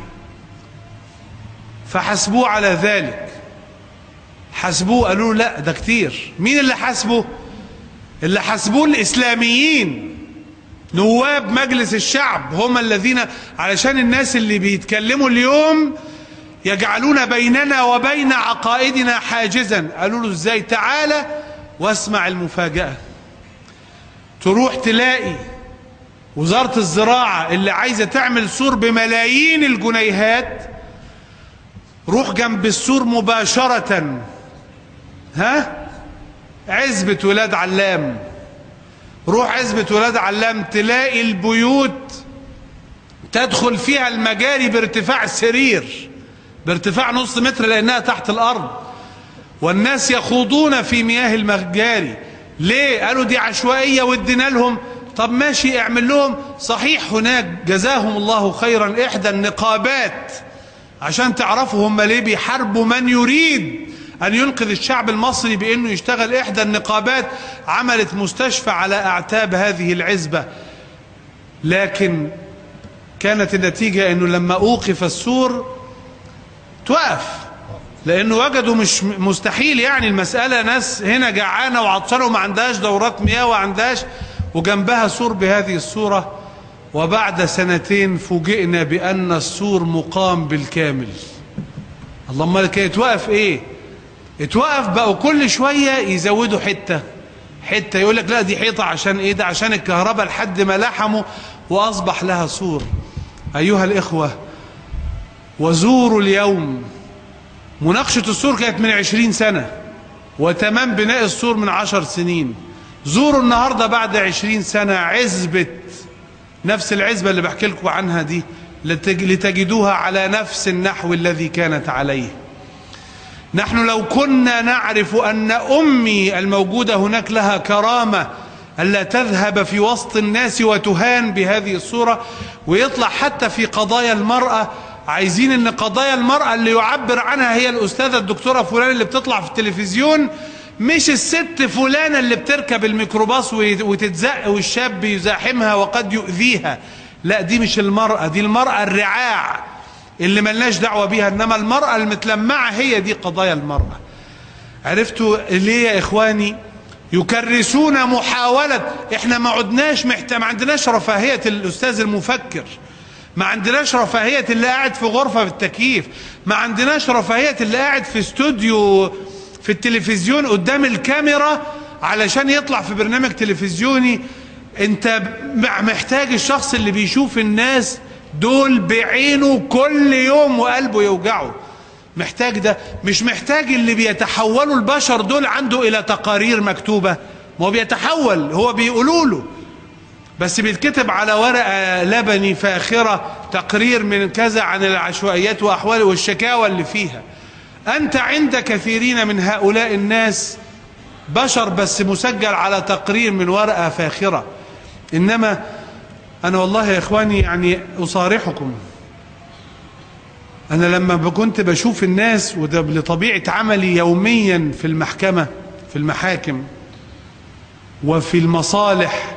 فحسبوه على ذلك حسبوه قالوا لا ده كتير مين اللي حسبه اللي حسبوه الاسلاميين نواب مجلس الشعب هم الذين علشان الناس اللي بيتكلموا اليوم يجعلون بيننا وبين عقائدنا حاجزا قالوا له ازاي تعالى واسمع المفاجأة تروح تلاقي وزارة الزراعة اللي عايزة تعمل سور بملايين الجنيهات روح جنب السور مباشرة ها عزبة ولاد علام روح عزبة ولاد علام تلاقي البيوت تدخل فيها المجاري بارتفاع سرير بارتفاع نص متر لأنها تحت الأرض والناس يخوضون في مياه المجاري ليه قالوا دي عشوائية وادينا لهم طب ماشي اعمل لهم صحيح هناك جزاهم الله خيرا إحدى النقابات عشان تعرفوا هم ليه بيحاربوا من يريد أن ينقذ الشعب المصري بأنه يشتغل إحدى النقابات عملت مستشفى على أعتاب هذه العزبة لكن كانت النتيجة أنه لما أوقف السور توقف لأنه وجدوا مش مستحيل يعني المسألة ناس هنا جعانة وعطشانة وما عندهاش دورات مياه وعندهاش وجنبها سور بهذه الصورة وبعد سنتين فوجئنا بأن السور مقام بالكامل اللهم لك اتوقف ايه اتوقف بقوا كل شوية يزودوا حتة حتة يقول لك لا دي حيطة عشان ايه ده عشان الكهرباء لحد ما لحموا واصبح لها سور ايها الاخوة وزوروا اليوم مناقشة السور كانت من عشرين سنة وتمام بناء السور من عشر سنين زوروا النهاردة بعد عشرين سنة عزبة نفس العزبة اللي بحكي لكم عنها دي لتجدوها على نفس النحو الذي كانت عليه نحن لو كنا نعرف أن أمي الموجودة هناك لها كرامة ألا تذهب في وسط الناس وتهان بهذه الصورة ويطلع حتى في قضايا المرأة عايزين ان قضايا المرأة اللي يعبر عنها هي الأستاذة الدكتورة فلان اللي بتطلع في التلفزيون مش الست فلانة اللي بتركب الميكروباص وتتزق والشاب يزاحمها وقد يؤذيها لا دي مش المرأة دي المرأة الرعاع اللي ملناش دعوة بيها انما المرأة المتلمعة هي دي قضايا المرأة عرفتوا ليه يا اخواني يكرسون محاولة احنا ما عدناش محتاج ما عندناش رفاهية الاستاذ المفكر ما عندناش رفاهية اللي قاعد في غرفة بالتكييف ما عندناش رفاهية اللي قاعد في استوديو في التلفزيون قدام الكاميرا علشان يطلع في برنامج تلفزيوني انت محتاج الشخص اللي بيشوف الناس دول بعينه كل يوم وقلبه يوجعه محتاج ده مش محتاج اللي بيتحولوا البشر دول عنده الى تقارير مكتوبة ما هو بيتحول هو بيقولوا له بس بيتكتب على ورقة لبني فاخرة تقرير من كذا عن العشوائيات وأحوال والشكاوى اللي فيها أنت عند كثيرين من هؤلاء الناس بشر بس مسجل على تقرير من ورقة فاخرة إنما أنا والله يا إخواني يعني أصارحكم أنا لما كنت بشوف الناس وده لطبيعة عملي يوميا في المحكمة في المحاكم وفي المصالح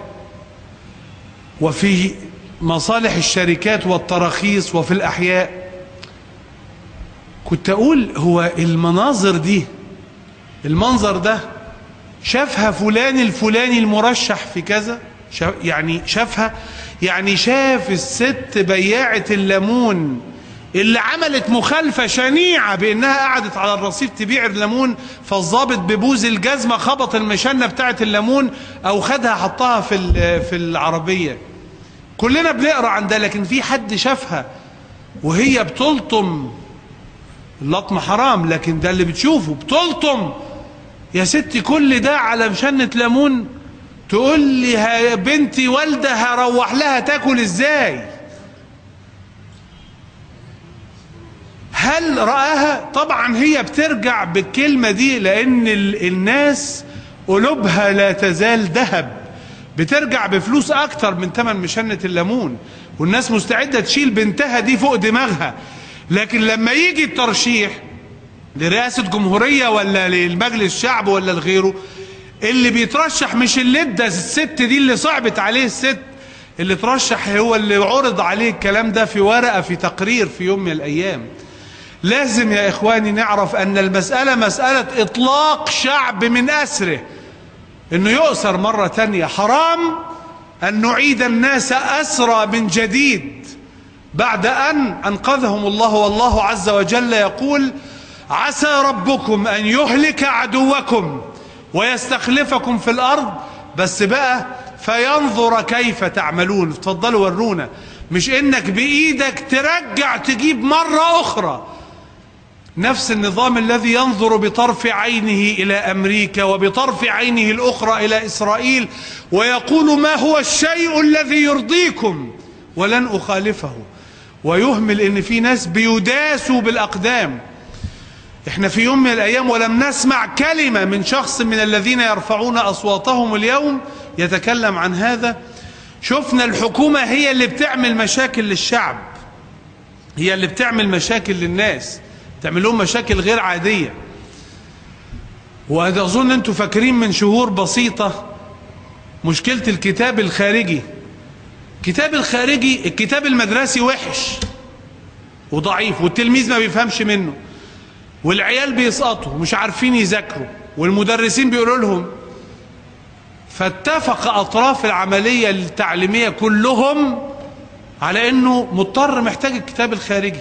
وفي مصالح الشركات والتراخيص وفي الأحياء كنت أقول هو المناظر دي المنظر ده شافها فلان الفلاني المرشح في كذا يعني شافها يعني شاف الست بياعة الليمون اللي عملت مخالفة شنيعة بانها قعدت على الرصيف تبيع الليمون فالظابط ببوز الجزمة خبط المشنة بتاعة الليمون او خدها حطها في في العربية كلنا بنقرا عن ده لكن في حد شافها وهي بتلطم اللطم حرام لكن ده اللي بتشوفه بتلطم يا ستي كل ده على مشنة ليمون تقول لي بنتي والدة هروح لها تاكل ازاي هل رآها طبعا هي بترجع بالكلمة دي لان الناس قلوبها لا تزال ذهب بترجع بفلوس اكتر من ثمن مشنة الليمون والناس مستعدة تشيل بنتها دي فوق دماغها لكن لما يجي الترشيح لرئاسة جمهورية ولا للمجلس الشعب ولا لغيره اللي بيترشح مش اللي ادى الست دي اللي صعبت عليه الست اللي ترشح هو اللي عرض عليه الكلام ده في ورقة في تقرير في يوم من الأيام لازم يا إخواني نعرف أن المسألة مسألة إطلاق شعب من أسره انه يؤسر مرة تانية حرام ان نعيد الناس اسرى من جديد بعد ان انقذهم الله والله عز وجل يقول عسى ربكم ان يهلك عدوكم ويستخلفكم في الارض بس بقى فينظر كيف تعملون اتفضلوا ورونا مش انك بايدك ترجع تجيب مرة اخرى نفس النظام الذي ينظر بطرف عينه إلى أمريكا وبطرف عينه الأخرى إلى إسرائيل ويقول ما هو الشيء الذي يرضيكم ولن أخالفه ويهمل ان في ناس بيداسوا بالأقدام احنا في يوم من الأيام ولم نسمع كلمة من شخص من الذين يرفعون أصواتهم اليوم يتكلم عن هذا شفنا الحكومة هي اللي بتعمل مشاكل للشعب هي اللي بتعمل مشاكل للناس تعمل لهم مشاكل غير عادية وأظن أنتم فاكرين من شهور بسيطة مشكلة الكتاب الخارجي الكتاب الخارجي الكتاب المدرسي وحش وضعيف والتلميذ ما بيفهمش منه والعيال بيسقطوا ومش عارفين يذاكروا والمدرسين بيقولوا لهم فاتفق أطراف العملية التعليمية كلهم على أنه مضطر محتاج الكتاب الخارجي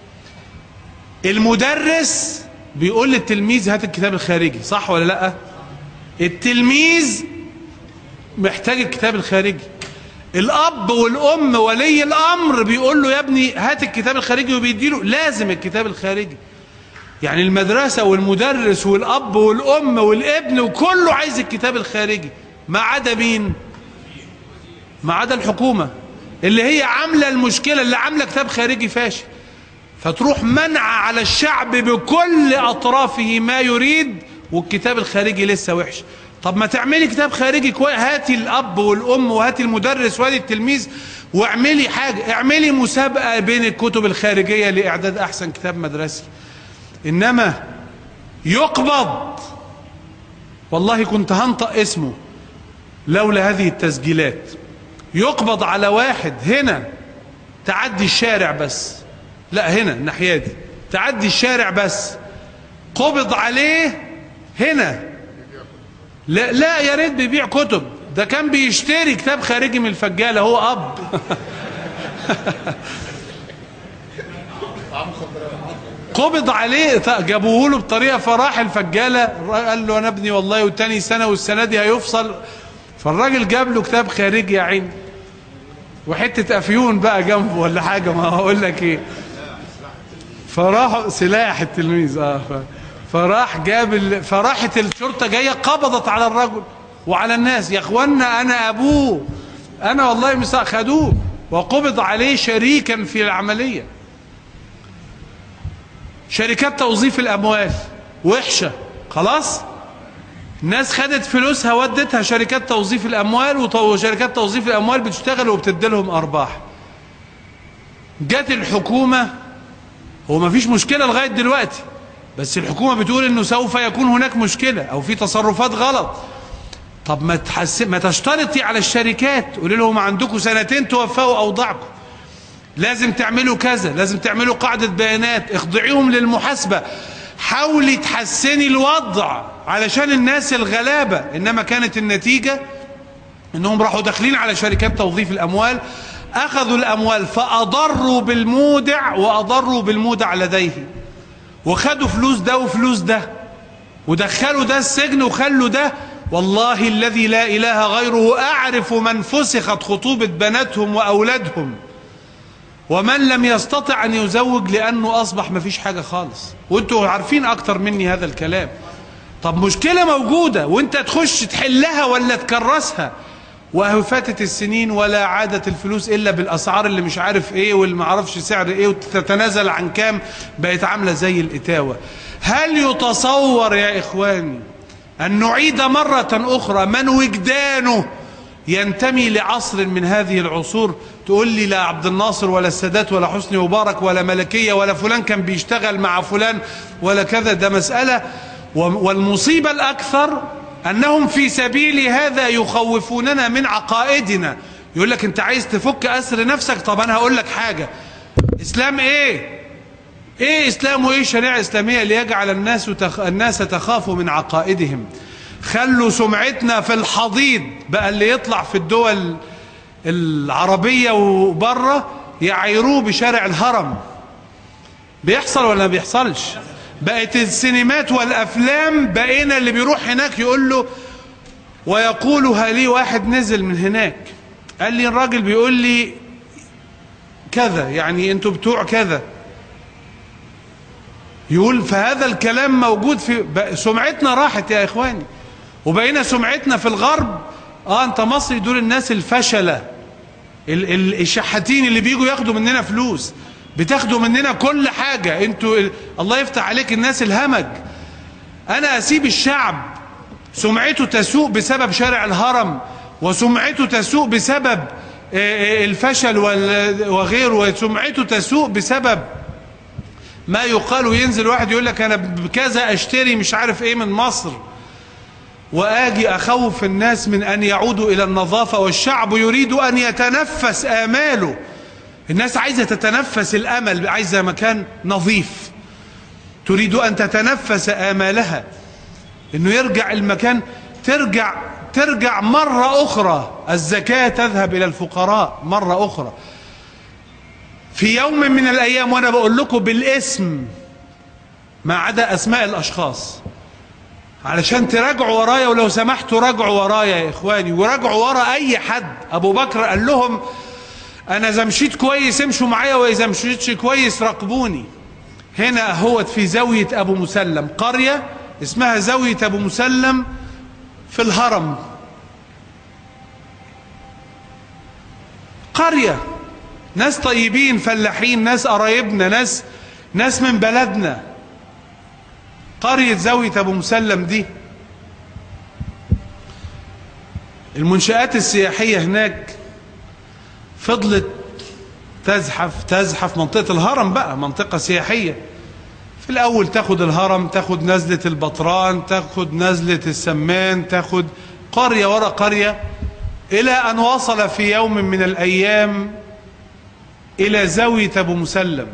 المدرس بيقول للتلميذ هات الكتاب الخارجي صح ولا لا التلميذ محتاج الكتاب الخارجي الاب والام ولي الامر بيقول له يا ابني هات الكتاب الخارجي وبيديله لازم الكتاب الخارجي يعني المدرسة والمدرس والاب والام والابن وكله عايز الكتاب الخارجي ما عدا مين ما عدا الحكومة اللي هي عاملة المشكلة اللي عاملة كتاب خارجي فاشل فتروح منع على الشعب بكل أطرافه ما يريد والكتاب الخارجي لسه وحش طب ما تعملي كتاب خارجي كويس هاتي الأب والأم وهاتي المدرس وهاتي التلميذ واعملي حاجة اعملي مسابقة بين الكتب الخارجية لإعداد أحسن كتاب مدرسي إنما يقبض والله كنت هنطق اسمه لولا هذه التسجيلات يقبض على واحد هنا تعدي الشارع بس لا هنا الناحية دي تعدي الشارع بس قبض عليه هنا لا لا يا ريت بيبيع كتب ده كان بيشتري كتاب خارجي من الفجالة هو أب قبض عليه جابوه له بطريقة فراح الفجالة قال له أنا ابني والله وتاني سنة والسنة دي هيفصل فالراجل جاب له كتاب خارجي يا عين وحتة أفيون بقى جنبه ولا حاجة ما هقول لك إيه فراح سلاح التلميذ اه ف... فراح جاب ال... فراحت الشرطة جاية قبضت على الرجل وعلى الناس يا اخوانا انا ابوه انا والله مش خدوه وقبض عليه شريكا في العملية شركات توظيف الاموال وحشة خلاص الناس خدت فلوسها ودتها شركات توظيف الاموال وشركات توظيف الاموال بتشتغل وبتديلهم ارباح جت الحكومة هو ما فيش مشكلة لغاية دلوقتي بس الحكومة بتقول انه سوف يكون هناك مشكلة او في تصرفات غلط طب ما تحس... ما تشترطي على الشركات قولي لهم عندكم سنتين توفقوا اوضاعكم لازم تعملوا كذا لازم تعملوا قاعدة بيانات اخضعيهم للمحاسبة حاولي تحسني الوضع علشان الناس الغلابة انما كانت النتيجة انهم راحوا داخلين على شركات توظيف الاموال اخذوا الاموال فاضروا بالمودع واضروا بالمودع لديه وخدوا فلوس ده وفلوس ده ودخلوا ده السجن وخلوا ده والله الذي لا اله غيره اعرف من فسخت خطوبة بناتهم واولادهم ومن لم يستطع ان يزوج لانه اصبح ما فيش حاجة خالص وانتوا عارفين اكتر مني هذا الكلام طب مشكلة موجودة وانت تخش تحلها ولا تكرسها وهو فاتت السنين ولا عادت الفلوس الا بالاسعار اللي مش عارف ايه واللي ما عرفش سعر ايه وتتنازل عن كام بقت عامله زي الاتاوه هل يتصور يا اخواني ان نعيد مره اخرى من وجدانه ينتمي لعصر من هذه العصور تقول لي لا عبد الناصر ولا السادات ولا حسني مبارك ولا ملكيه ولا فلان كان بيشتغل مع فلان ولا كذا ده مساله والمصيبه الاكثر أنهم في سبيل هذا يخوفوننا من عقائدنا يقول لك أنت عايز تفك أسر نفسك طب أنا هقول لك حاجة إسلام إيه إيه إسلام وإيه شريعة إسلامية ليجعل الناس تخ... الناس تخافوا من عقائدهم خلوا سمعتنا في الحضيض بقى اللي يطلع في الدول العربية وبره يعيروه بشارع الهرم بيحصل ولا ما بيحصلش بقت السينمات والافلام بقينا اللي بيروح هناك يقول له ويقولها لي واحد نزل من هناك قال لي الراجل بيقول لي كذا يعني انتوا بتوع كذا يقول فهذا الكلام موجود في سمعتنا راحت يا اخواني وبقينا سمعتنا في الغرب اه انت مصري دول الناس الفشلة ال- ال- الشحاتين اللي بيجوا ياخدوا مننا فلوس بتاخدوا مننا كل حاجة انتوا ال- الله يفتح عليك الناس الهمج انا اسيب الشعب سمعته تسوء بسبب شارع الهرم وسمعته تسوء بسبب آه، آه، الفشل وال- وغيره وسمعته تسوء بسبب ما يقال وينزل واحد يقول لك انا بكذا اشتري مش عارف ايه من مصر واجي اخوف الناس من ان يعودوا الى النظافه والشعب يريد ان يتنفس اماله الناس عايزه تتنفس الامل عايزه مكان نظيف تريد ان تتنفس امالها انه يرجع المكان ترجع ترجع مره اخرى الزكاه تذهب الى الفقراء مره اخرى في يوم من الايام وانا بقول لكم بالاسم ما عدا اسماء الاشخاص علشان تراجعوا ورايا ولو سمحتوا راجعوا ورايا يا اخواني وراجعوا ورا اي حد ابو بكر قال لهم انا اذا مشيت كويس امشوا معايا واذا مشيتش كويس راقبوني هنا اهوت في زاويه ابو مسلم قريه اسمها زاويه ابو مسلم في الهرم قريه ناس طيبين فلاحين ناس قرايبنا ناس ناس من بلدنا قرية زاوية أبو مسلم دي المنشآت السياحية هناك فضلت تزحف تزحف منطقة الهرم بقى منطقة سياحية في الأول تاخد الهرم تاخد نزلة البطران تاخد نزلة السمان تاخد قرية ورا قرية إلى أن وصل في يوم من الأيام إلى زاوية أبو مسلم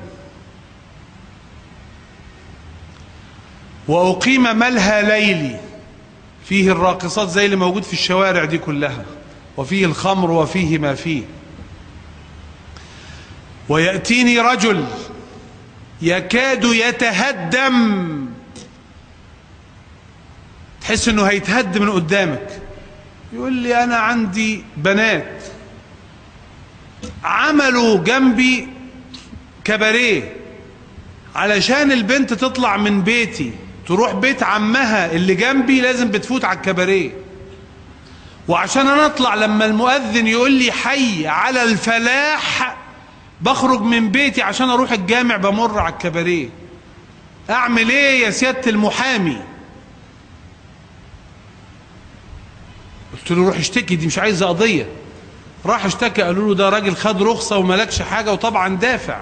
وأقيم ملهى ليلي فيه الراقصات زي اللي موجود في الشوارع دي كلها وفيه الخمر وفيه ما فيه ويأتيني رجل يكاد يتهدم تحس انه هيتهد من قدامك يقول لي انا عندي بنات عملوا جنبي كباريه علشان البنت تطلع من بيتي تروح بيت عمها اللي جنبي لازم بتفوت على الكباريه وعشان انا اطلع لما المؤذن يقول لي حي على الفلاح بخرج من بيتي عشان اروح الجامع بمر على الكباريه اعمل ايه يا سياده المحامي قلت له روح اشتكي دي مش عايزه قضيه راح اشتكى قالوا له ده راجل خد رخصه وملكش حاجه وطبعا دافع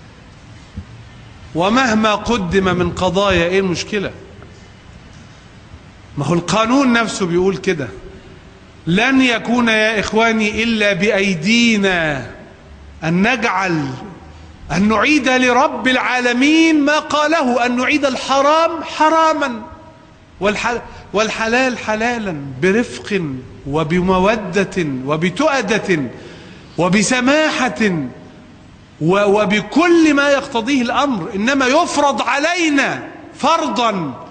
ومهما قدم من قضايا ايه المشكله ما هو القانون نفسه بيقول كده لن يكون يا اخواني الا بايدينا ان نجعل ان نعيد لرب العالمين ما قاله ان نعيد الحرام حراما والحل والحلال حلالا برفق وبمودة وبتؤدة وبسماحة و- وبكل ما يقتضيه الأمر إنما يفرض علينا فرضا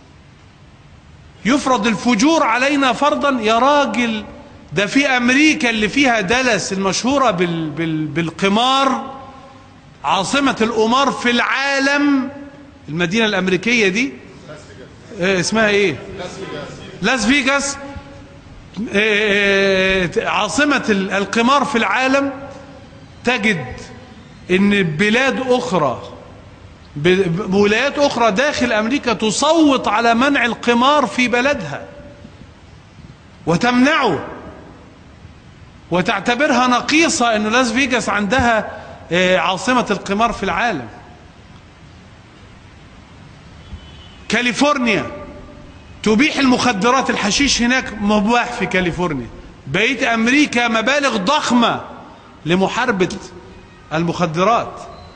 يفرض الفجور علينا فرضا يا راجل ده في أمريكا اللي فيها دلس المشهورة بال بال بالقمار عاصمة القمار في العالم المدينة الأمريكية دي آه، اسمها ايه لاس فيجاس آه، آه، عاصمة ال- القمار في العالم تجد ان بلاد اخرى ب- بولايات اخرى داخل امريكا تصوت على منع القمار في بلدها وتمنعه وتعتبرها نقيصة ان لاس فيجاس عندها آه، عاصمة القمار في العالم كاليفورنيا تبيح المخدرات الحشيش هناك مباح في كاليفورنيا بقية أمريكا مبالغ ضخمة لمحاربة المخدرات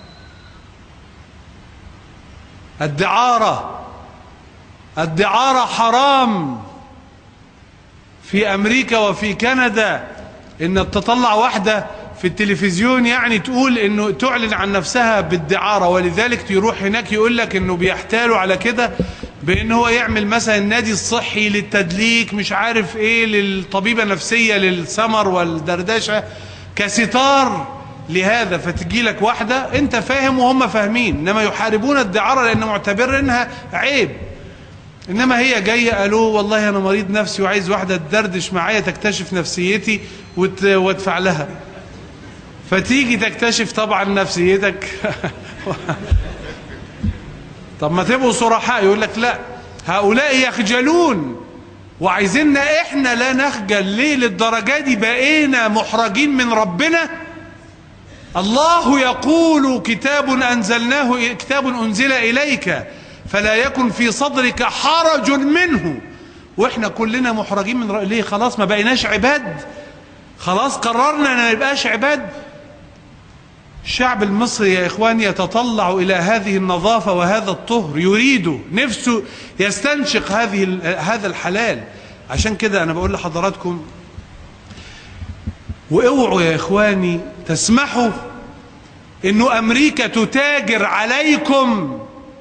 الدعارة الدعارة حرام في أمريكا وفي كندا إن تطلع واحدة في التلفزيون يعني تقول إنه تعلن عن نفسها بالدعارة ولذلك يروح هناك يقول لك إنه بيحتالوا على كده بإن هو يعمل مثلا النادي الصحي للتدليك مش عارف إيه للطبيبة نفسية للسمر والدردشة كستار لهذا فتجي لك واحدة أنت فاهم وهم فاهمين إنما يحاربون الدعارة لأن معتبرينها عيب انما هي جايه قالوا والله انا مريض نفسي وعايز واحده تدردش معايا تكتشف نفسيتي وت... وادفع لها فتيجي تكتشف طبعا نفسيتك طب ما تبقوا صرحاء يقول لك لا هؤلاء يخجلون وعايزيننا احنا لا نخجل ليه للدرجة دي بقينا محرجين من ربنا الله يقول كتاب أنزلناه كتاب أنزل إليك فلا يكن في صدرك حرج منه واحنا كلنا محرجين من رأي ليه خلاص ما بقيناش عباد خلاص قررنا ان ما نبقاش عباد الشعب المصري يا إخواني يتطلع إلى هذه النظافة وهذا الطهر يريد نفسه يستنشق هذه هذا الحلال عشان كده أنا بقول لحضراتكم واوعوا يا إخواني تسمحوا إنه أمريكا تتاجر عليكم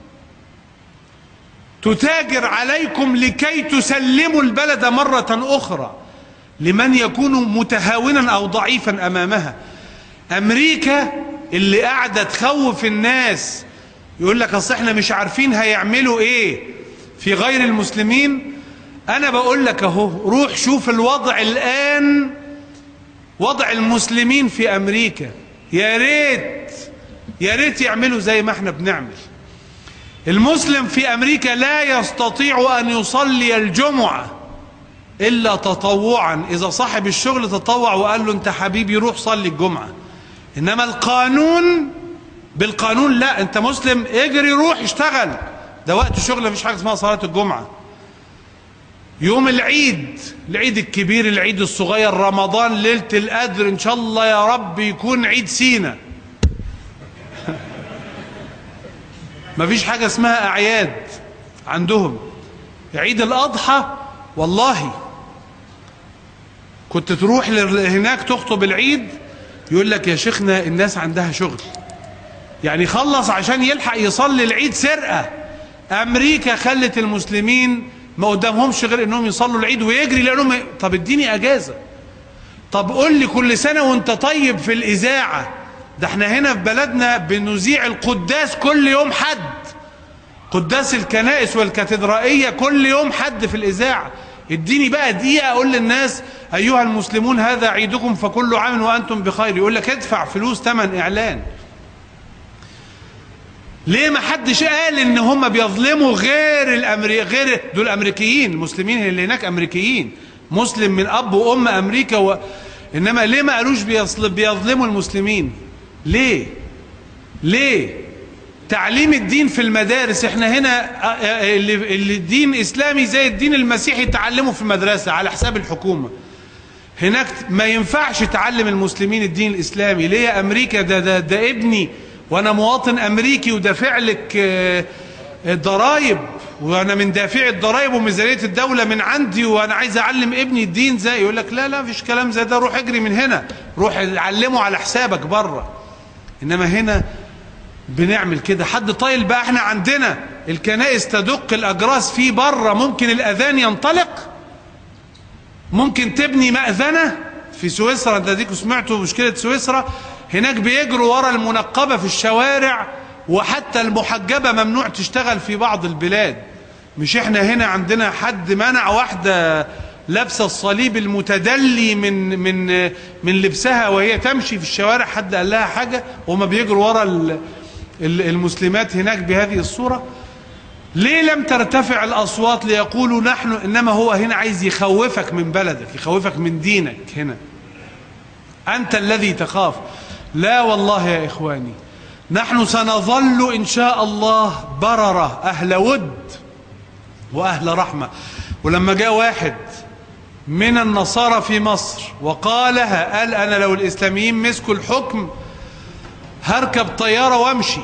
تتاجر عليكم لكي تسلموا البلد مرة أخرى لمن يكون متهاونا أو ضعيفا أمامها أمريكا اللي قاعدة تخوف الناس يقول لك أصل احنا مش عارفين هيعملوا ايه في غير المسلمين أنا بقول لك أهو روح شوف الوضع الآن وضع المسلمين في أمريكا يا ريت يا ريت يعملوا زي ما احنا بنعمل المسلم في أمريكا لا يستطيع أن يصلي الجمعة إلا تطوعا إذا صاحب الشغل تطوع وقال له أنت حبيبي روح صلي الجمعة إنما القانون بالقانون لا أنت مسلم اجري روح اشتغل ده وقت الشغل مفيش حاجة اسمها صلاة الجمعة يوم العيد العيد الكبير العيد الصغير رمضان ليلة القدر إن شاء الله يا رب يكون عيد سينا مفيش حاجة اسمها أعياد عندهم عيد الأضحى والله كنت تروح هناك تخطب العيد يقول لك يا شيخنا الناس عندها شغل يعني خلص عشان يلحق يصلي العيد سرقة أمريكا خلت المسلمين ما قدامهمش غير انهم يصلوا العيد ويجري لانهم طب اديني اجازة طب قول لي كل سنة وانت طيب في الاذاعة ده احنا هنا في بلدنا بنذيع القداس كل يوم حد قداس الكنائس والكاتدرائية كل يوم حد في الاذاعة اديني بقى دقيقة اقول للناس ايها المسلمون هذا عيدكم فكل عام وانتم بخير يقول لك ادفع فلوس ثمن اعلان ليه ما حدش قال ان هم بيظلموا غير الامري غير دول امريكيين المسلمين اللي هناك امريكيين مسلم من اب وام امريكا و... انما ليه ما قالوش بيظلموا المسلمين ليه ليه تعليم الدين في المدارس احنا هنا اللي, اللي الدين اسلامي زي الدين المسيحي تعلمه في المدرسة على حساب الحكومة هناك ما ينفعش تعلم المسلمين الدين الاسلامي ليه يا امريكا ده ده, ده ابني وانا مواطن امريكي ودافع لك الضرايب وانا من دافع الضرايب وميزانيه الدوله من عندي وانا عايز اعلم ابني الدين زي يقول لك لا لا مفيش كلام زي ده روح اجري من هنا روح علمه على حسابك بره انما هنا بنعمل كده حد طايل بقى احنا عندنا الكنائس تدق الاجراس فيه بره ممكن الاذان ينطلق ممكن تبني مأذنه في سويسرا انت ديكوا سمعتوا مشكله سويسرا هناك بيجروا ورا المنقبة في الشوارع وحتى المحجبة ممنوع تشتغل في بعض البلاد مش احنا هنا عندنا حد منع واحدة لابسة الصليب المتدلي من من من لبسها وهي تمشي في الشوارع حد قال لها حاجة وما بيجروا ورا المسلمات هناك بهذه الصورة ليه لم ترتفع الأصوات ليقولوا نحن إنما هو هنا عايز يخوفك من بلدك يخوفك من دينك هنا أنت الذي تخاف لا والله يا إخواني نحن سنظل إن شاء الله بررة أهل ود وأهل رحمة ولما جاء واحد من النصارى في مصر وقالها قال أنا لو الإسلاميين مسكوا الحكم هركب طيارة وامشي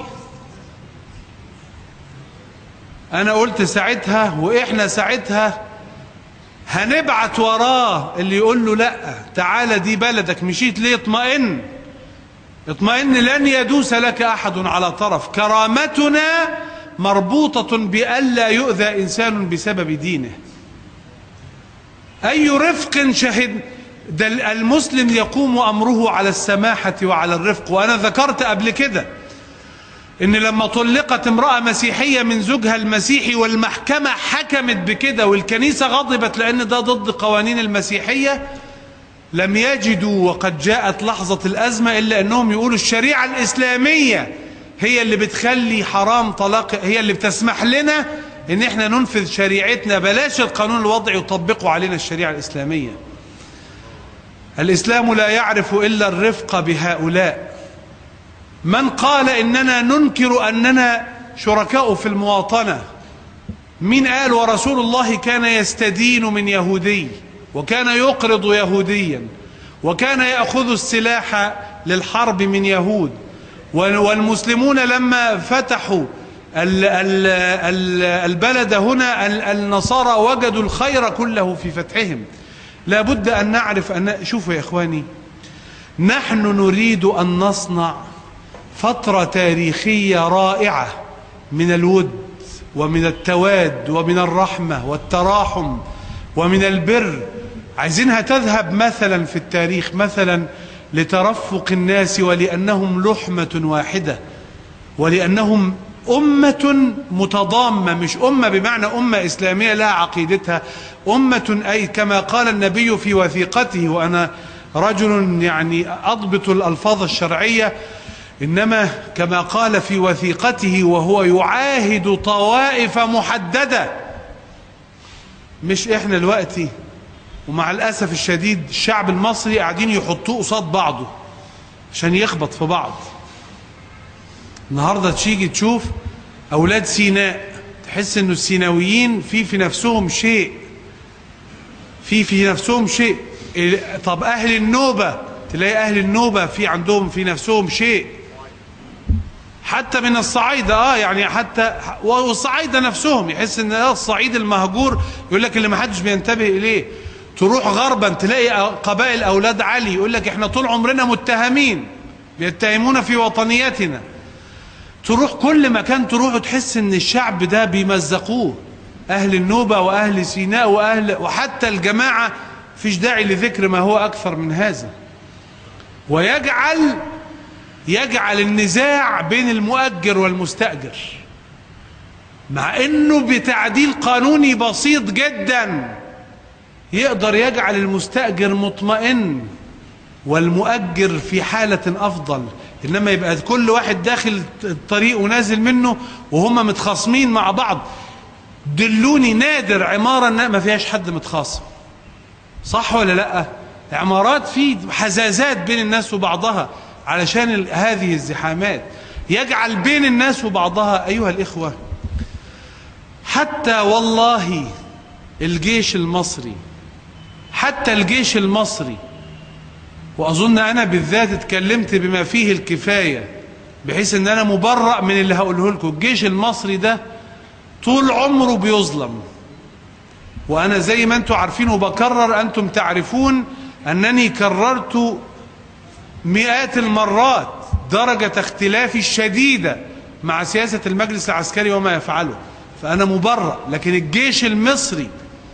أنا قلت ساعتها وإحنا ساعتها هنبعت وراه اللي يقول له لا تعالى دي بلدك مشيت ليه اطمئن اطمئن لن يدوس لك أحد على طرف كرامتنا مربوطة بألا يؤذى إنسان بسبب دينه أي رفق شهد ده المسلم يقوم أمره على السماحة وعلى الرفق وأنا ذكرت قبل كده إن لما طلقت امرأة مسيحية من زوجها المسيحي والمحكمة حكمت بكده والكنيسة غضبت لأن ده ضد قوانين المسيحية لم يجدوا وقد جاءت لحظة الأزمة إلا أنهم يقولوا الشريعة الإسلامية هي اللي بتخلي حرام طلاق هي اللي بتسمح لنا ان احنا ننفذ شريعتنا بلاش القانون الوضعي يطبقوا علينا الشريعة الإسلامية الإسلام لا يعرف إلا الرفق بهؤلاء من قال إننا ننكر أننا شركاء في المواطنة من قال ورسول الله كان يستدين من يهودي وكان يقرض يهوديا وكان يأخذ السلاح للحرب من يهود والمسلمون لما فتحوا البلد هنا النصارى وجدوا الخير كله في فتحهم لا بد أن نعرف أن شوفوا يا إخواني نحن نريد أن نصنع فترة تاريخية رائعة من الود ومن التواد ومن الرحمة والتراحم ومن البر عايزينها تذهب مثلا في التاريخ مثلا لترفق الناس ولأنهم لحمة واحدة ولأنهم أمة متضامة مش أمة بمعنى أمة إسلامية لها عقيدتها أمة أي كما قال النبي في وثيقته وأنا رجل يعني أضبط الألفاظ الشرعية إنما كما قال في وثيقته وهو يعاهد طوائف محددة مش إحنا دلوقتي ومع الأسف الشديد الشعب المصري قاعدين يحطوه قصاد بعضه عشان يخبط في بعض النهاردة تيجي تشوف أولاد سيناء تحس إنه السيناويين في في نفسهم شيء في في نفسهم شيء طب أهل النوبة تلاقي أهل النوبة في عندهم في نفسهم شيء حتى من الصعايدة اه يعني حتى والصعايدة نفسهم يحس ان الصعيد المهجور يقول لك اللي ما حدش بينتبه اليه تروح غربا تلاقي قبائل اولاد علي يقول لك احنا طول عمرنا متهمين بيتهمونا في وطنيتنا تروح كل مكان تروح وتحس ان الشعب ده بيمزقوه اهل النوبة واهل سيناء واهل وحتى الجماعة فيش داعي لذكر ما هو اكثر من هذا ويجعل يجعل النزاع بين المؤجر والمستأجر مع انه بتعديل قانوني بسيط جدا يقدر يجعل المستأجر مطمئن والمؤجر في حالة افضل انما يبقى كل واحد داخل الطريق ونازل منه وهم متخاصمين مع بعض دلوني نادر عمارة ما فيهاش حد متخاصم صح ولا لا عمارات في حزازات بين الناس وبعضها علشان هذه الزحامات يجعل بين الناس وبعضها أيها الإخوة حتى والله الجيش المصري حتى الجيش المصري وأظن أنا بالذات اتكلمت بما فيه الكفاية بحيث أن أنا مبرأ من اللي هقوله لكم الجيش المصري ده طول عمره بيظلم وأنا زي ما أنتم عارفين وبكرر أنتم تعرفون أنني كررت مئات المرات درجة اختلافي الشديدة مع سياسة المجلس العسكري وما يفعله فأنا مبرأ لكن الجيش المصري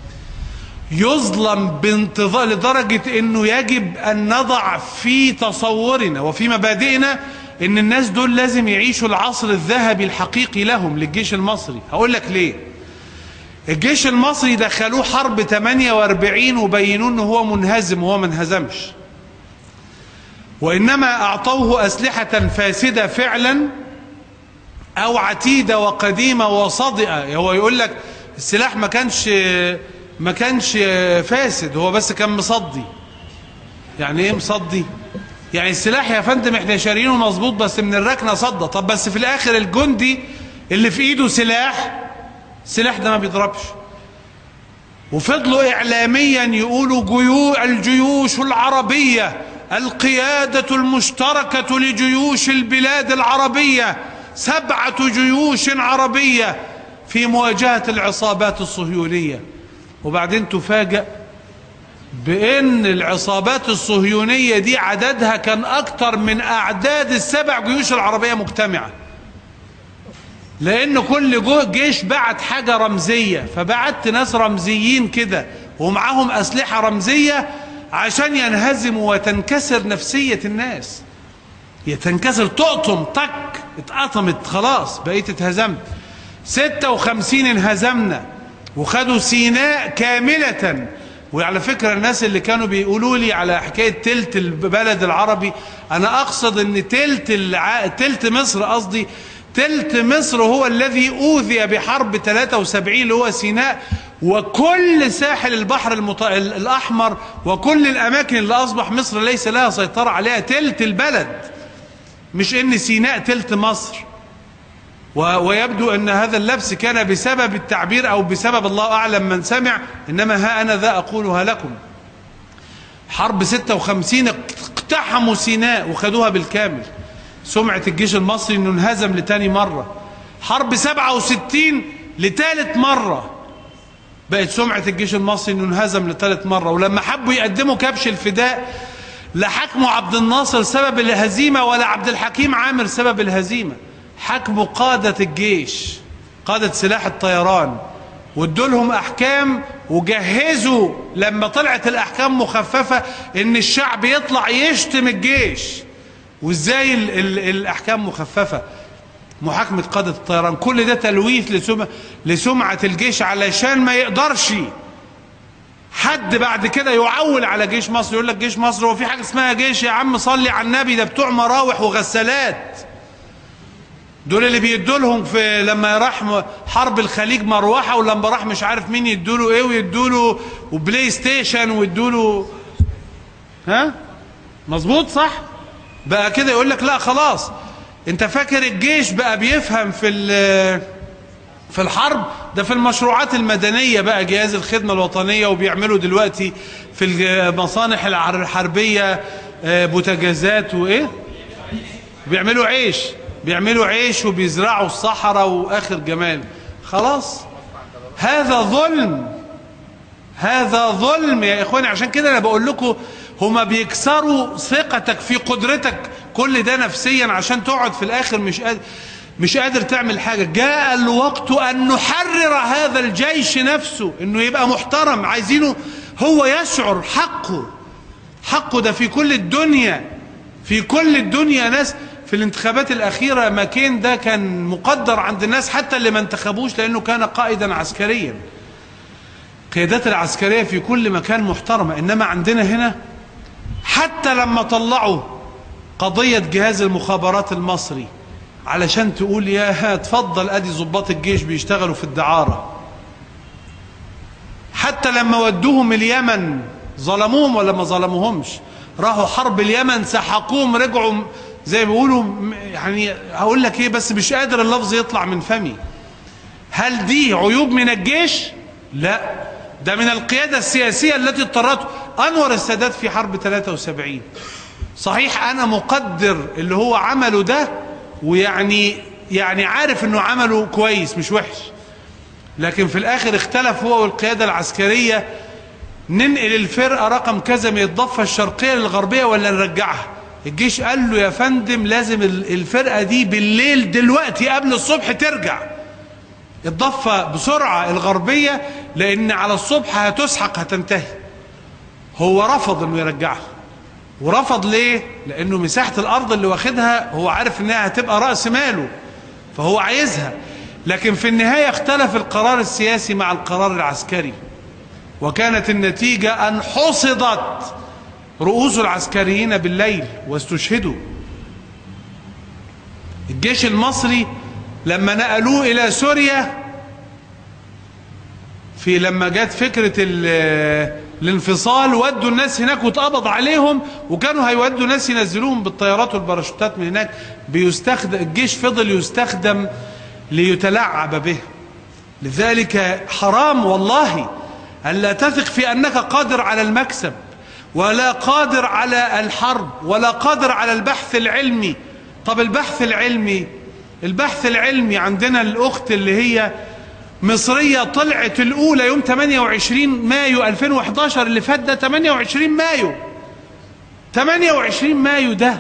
يظلم بانتظار لدرجة انه يجب ان نضع في تصورنا وفي مبادئنا ان الناس دول لازم يعيشوا العصر الذهبي الحقيقي لهم للجيش المصري هقول لك ليه الجيش المصري دخلوه حرب 48 وبينوا انه هو منهزم وهو ما انهزمش وإنما أعطوه أسلحة فاسدة فعلا أو عتيدة وقديمة وصادئة هو يقول لك السلاح ما كانش ما كانش فاسد هو بس كان مصدي يعني ايه مصدي يعني السلاح يا فندم احنا شارينه مظبوط بس من الركنه صدى طب بس في الاخر الجندي اللي في ايده سلاح السلاح ده ما بيضربش وفضلوا اعلاميا يقولوا جيو الجيوش العربيه القيادة المشتركة لجيوش البلاد العربية سبعة جيوش عربية في مواجهة العصابات الصهيونية وبعدين تفاجأ بأن العصابات الصهيونية دي عددها كان أكتر من أعداد السبع جيوش العربية مجتمعة لأن كل جيش بعت حاجة رمزية فبعت ناس رمزيين كده ومعاهم أسلحة رمزية عشان ينهزموا وتنكسر نفسية الناس يتنكسر تقطم تك اتقطمت خلاص بقيت اتهزمت ستة وخمسين انهزمنا وخدوا سيناء كاملة وعلى فكرة الناس اللي كانوا بيقولوا لي على حكاية تلت البلد العربي أنا أقصد أن تلت, الع... تلت مصر قصدي تلت مصر هو الذي أوذي بحرب 73 اللي هو سيناء وكل ساحل البحر المط... الأحمر وكل الأماكن اللي أصبح مصر ليس لها سيطرة عليها تلت البلد مش ان سيناء تلت مصر ويبدو ان هذا اللبس كان بسبب التعبير او بسبب الله اعلم من سمع انما ها انا ذا اقولها لكم حرب 56 اقتحموا سيناء وخدوها بالكامل سمعة الجيش المصري انه انهزم لتاني مرة حرب 67 لتالت مرة بقت سمعة الجيش المصري انه انهزم لتالت مرة ولما حبوا يقدموا كبش الفداء لا حكموا عبد الناصر سبب الهزيمة ولا عبد الحكيم عامر سبب الهزيمة حكموا قادة الجيش قادة سلاح الطيران وادوا لهم احكام وجهزوا لما طلعت الاحكام مخففة ان الشعب يطلع يشتم الجيش وازاي ال ال الاحكام مخففة محاكمة قادة الطيران كل ده تلويث لسمعة, لسمعة الجيش علشان ما يقدرش حد بعد كده يعول على جيش مصر يقول لك جيش مصر هو في حاجة اسمها جيش يا عم صلي على النبي ده بتوع مراوح وغسالات دول اللي بيدوا لهم في لما راح حرب الخليج مروحه ولما راح مش عارف مين يدوا له ايه ويدوا له وبلاي ستيشن ويدوا له ها مظبوط صح بقى كده يقول لك لا خلاص انت فاكر الجيش بقى بيفهم في في الحرب ده في المشروعات المدنية بقى جهاز الخدمة الوطنية وبيعملوا دلوقتي في المصانح الحربية بوتجازات وايه بيعملوا عيش بيعملوا عيش وبيزرعوا الصحراء واخر جمال خلاص هذا ظلم هذا ظلم يا اخواني عشان كده انا بقول لكم هما بيكسروا ثقتك في قدرتك كل ده نفسيا عشان تقعد في الاخر مش قادر مش قادر تعمل حاجة جاء الوقت أن نحرر هذا الجيش نفسه أنه يبقى محترم عايزينه هو يشعر حقه حقه ده في كل الدنيا في كل الدنيا ناس في الانتخابات الأخيرة ماكين ده كان مقدر عند الناس حتى اللي ما انتخبوش لأنه كان قائدا عسكريا قيادات العسكرية في كل مكان محترمة إنما عندنا هنا حتى لما طلعوا قضية جهاز المخابرات المصري علشان تقول يا اتفضل ادي ضباط الجيش بيشتغلوا في الدعارة حتى لما ودوهم اليمن ظلموهم ولا ما ظلموهمش راحوا حرب اليمن سحقوهم رجعوا زي ما بيقولوا يعني هقول لك ايه بس مش قادر اللفظ يطلع من فمي هل دي عيوب من الجيش لا ده من القيادة السياسية التي اضطرته انور السادات في حرب 73 صحيح انا مقدر اللي هو عمله ده ويعني يعني عارف انه عمله كويس مش وحش لكن في الاخر اختلف هو والقيادة العسكرية ننقل الفرقة رقم كذا من الضفة الشرقية للغربية ولا نرجعها الجيش قال له يا فندم لازم الفرقة دي بالليل دلوقتي قبل الصبح ترجع الضفة بسرعة الغربية لان على الصبح هتسحق هتنتهي هو رفض انه يرجعها ورفض ليه لانه مساحة الارض اللي واخدها هو عارف انها هتبقى رأس ماله فهو عايزها لكن في النهاية اختلف القرار السياسي مع القرار العسكري وكانت النتيجة ان حصدت رؤوس العسكريين بالليل واستشهدوا الجيش المصري لما نقلوه الى سوريا في لما جت فكرة الانفصال ودوا الناس هناك واتقبض عليهم وكانوا هيودوا ناس ينزلوهم بالطيارات والباراشوتات من هناك بيستخدم الجيش فضل يستخدم ليتلعب به لذلك حرام والله ألا تثق في أنك قادر على المكسب ولا قادر على الحرب ولا قادر على البحث العلمي طب البحث العلمي البحث العلمي عندنا الأخت اللي هي مصرية طلعت الأولى يوم 28 مايو 2011 اللي فات ده 28 مايو 28 مايو ده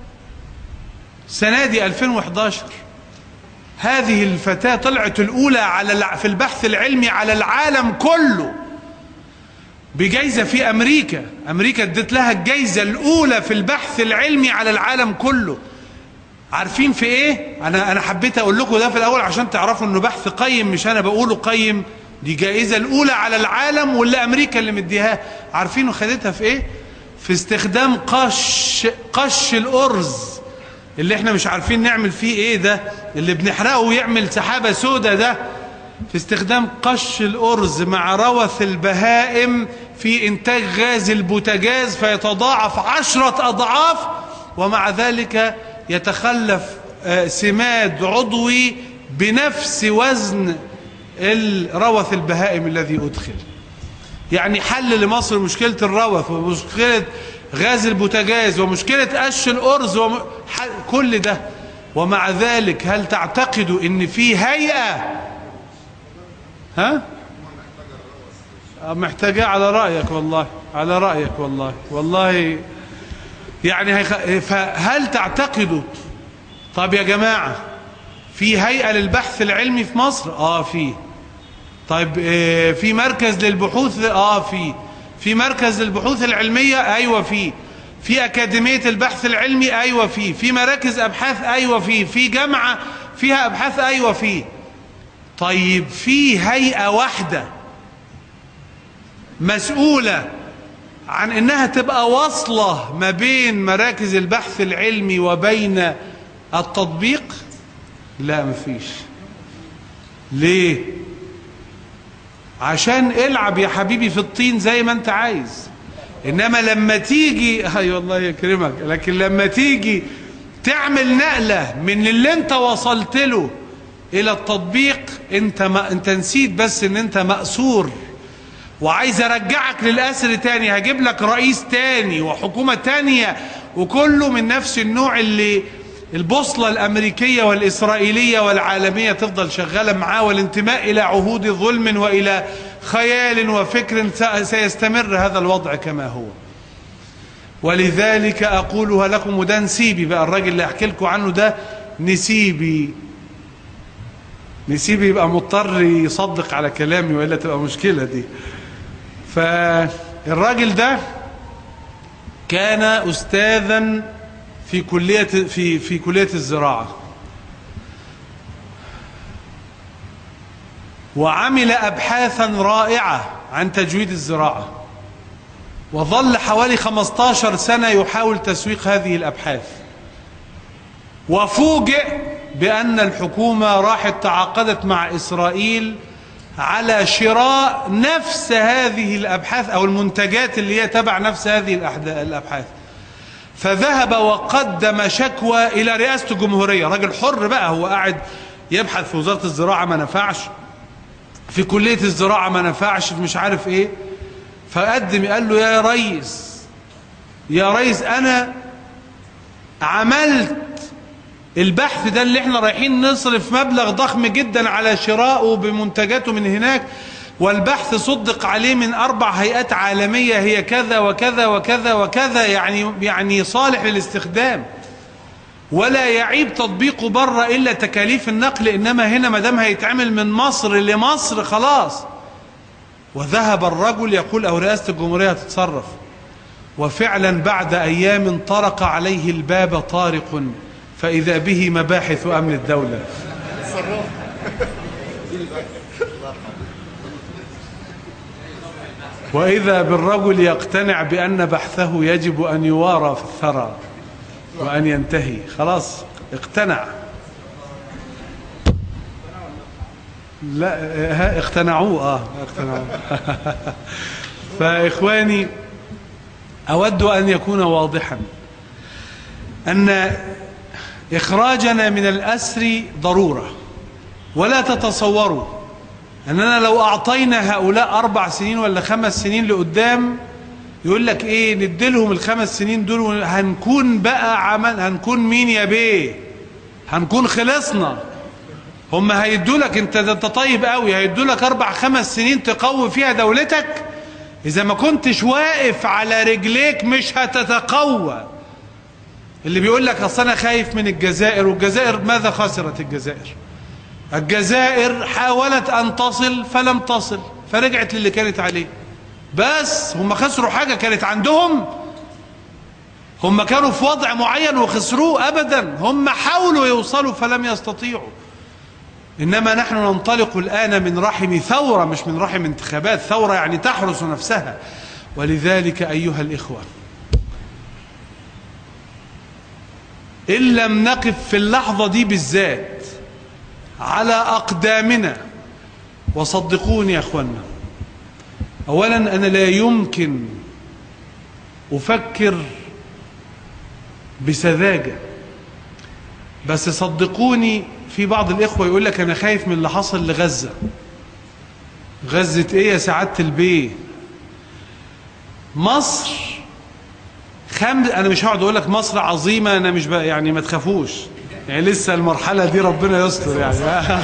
سنة دي 2011 هذه الفتاة طلعت الأولى على في البحث العلمي على العالم كله بجائزة في أمريكا أمريكا ادت لها الجائزة الأولى في البحث العلمي على العالم كله عارفين في ايه انا انا حبيت اقول لكم ده في الاول عشان تعرفوا انه بحث قيم مش انا بقوله قيم دي جائزة الأولى على العالم واللي أمريكا اللي مديها عارفين خدتها في إيه؟ في استخدام قش قش الأرز اللي احنا مش عارفين نعمل فيه إيه ده اللي بنحرقه ويعمل سحابة سودة ده في استخدام قش الأرز مع روث البهائم في إنتاج غاز البوتاجاز فيتضاعف عشرة أضعاف ومع ذلك يتخلف سماد عضوي بنفس وزن الروث البهائم الذي أدخل يعني حل لمصر مشكلة الروث ومشكلة غاز البوتاجاز ومشكلة قش الأرز وم... كل ده ومع ذلك هل تعتقدوا ان في هيئة ها محتاجة على رأيك والله على رأيك والله والله يعني هيخ... فهل تعتقدوا طب يا جماعة في هيئة للبحث العلمي في مصر اه في طيب اه في مركز للبحوث اه في في مركز للبحوث العلمية ايوه في في أكاديمية البحث العلمي أيوة في في مراكز أبحاث أيوة في في جامعة فيها أبحاث أيوة في طيب في هيئة واحدة مسؤولة عن انها تبقى واصلة ما بين مراكز البحث العلمي وبين التطبيق لا مفيش ليه عشان العب يا حبيبي في الطين زي ما انت عايز انما لما تيجي اي والله يكرمك لكن لما تيجي تعمل نقلة من اللي انت وصلت له الى التطبيق انت ما انت نسيت بس ان انت مأسور وعايز ارجعك للاسر تاني هجيب لك رئيس تاني وحكومة تانية وكله من نفس النوع اللي البوصلة الامريكية والاسرائيلية والعالمية تفضل شغالة معاه والانتماء الى عهود ظلم والى خيال وفكر سيستمر هذا الوضع كما هو ولذلك أقولها لكم وده نسيبي بقى الراجل اللي أحكي لكم عنه ده نسيبي نسيبي يبقى مضطر يصدق على كلامي وإلا تبقى مشكلة دي فالراجل ده كان أستاذا في كلية في في كلية الزراعة وعمل أبحاثا رائعة عن تجويد الزراعة وظل حوالي 15 سنة يحاول تسويق هذه الأبحاث وفوجئ بأن الحكومة راحت تعاقدت مع إسرائيل على شراء نفس هذه الأبحاث أو المنتجات اللي هي تبع نفس هذه الأبحاث فذهب وقدم شكوى إلى رئاسة الجمهورية راجل حر بقى هو قاعد يبحث في وزارة الزراعة ما نفعش في كلية الزراعة ما نفعش مش عارف ايه فقدم قال له يا ريس يا ريس انا عملت البحث ده اللي احنا رايحين نصرف مبلغ ضخم جدا على شراءه بمنتجاته من هناك والبحث صدق عليه من اربع هيئات عالمية هي كذا وكذا وكذا وكذا يعني يعني صالح للاستخدام ولا يعيب تطبيقه بره الا تكاليف النقل انما هنا ما دام هيتعمل من مصر لمصر خلاص وذهب الرجل يقول او رئاسه الجمهوريه تتصرف وفعلا بعد ايام طرق عليه الباب طارق فاذا به مباحث امن الدوله واذا بالرجل يقتنع بان بحثه يجب ان يوارى في الثرى وأن ينتهي خلاص اقتنع لا ها اقتنعوه اه اقتنعوه فإخواني أود أن يكون واضحا أن إخراجنا من الأسر ضرورة ولا تتصوروا أننا لو أعطينا هؤلاء أربع سنين ولا خمس سنين لقدام يقول لك ايه نديلهم الخمس سنين دول هنكون بقى عمل هنكون مين يا بيه هنكون خلصنا هم هيدوا لك انت انت طيب قوي هيدوا لك اربع خمس سنين تقوي فيها دولتك اذا ما كنتش واقف على رجليك مش هتتقوى اللي بيقول لك اصل انا خايف من الجزائر والجزائر ماذا خسرت الجزائر الجزائر حاولت ان تصل فلم تصل فرجعت للي كانت عليه بس هم خسروا حاجة كانت عندهم هم كانوا في وضع معين وخسروه أبدا هم حاولوا يوصلوا فلم يستطيعوا إنما نحن ننطلق الآن من رحم ثورة مش من رحم انتخابات ثورة يعني تحرس نفسها ولذلك أيها الإخوة إن لم نقف في اللحظة دي بالذات على أقدامنا وصدقوني يا أخوانا أولا أنا لا يمكن أفكر بسذاجة بس صدقوني في بعض الإخوة يقول لك أنا خايف من اللي حصل لغزة غزة إيه يا سعادة البيه مصر خم... أنا مش هقعد أقول لك مصر عظيمة أنا مش ب... يعني ما تخافوش يعني لسه المرحلة دي ربنا يستر يعني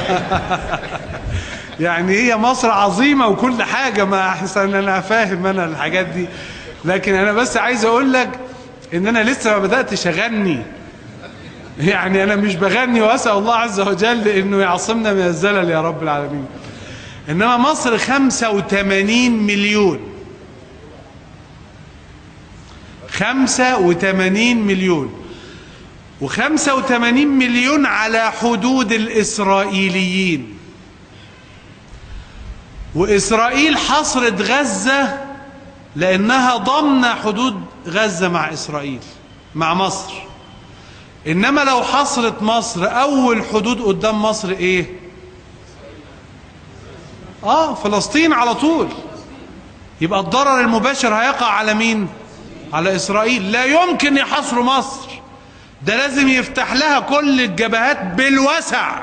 يعني هي مصر عظيمة وكل حاجة ما أحسن أنا فاهم أنا الحاجات دي لكن أنا بس عايز أقول لك إن أنا لسه ما بدأتش أغني يعني أنا مش بغني وأسأل الله عز وجل إنه يعصمنا من الزلل يا رب العالمين إنما مصر 85 مليون 85 مليون و85 مليون على حدود الإسرائيليين وإسرائيل حصرت غزة لأنها ضمن حدود غزة مع إسرائيل مع مصر إنما لو حصرت مصر أول حدود قدام مصر إيه آه فلسطين على طول يبقى الضرر المباشر هيقع على مين على إسرائيل لا يمكن يحصروا مصر ده لازم يفتح لها كل الجبهات بالوسع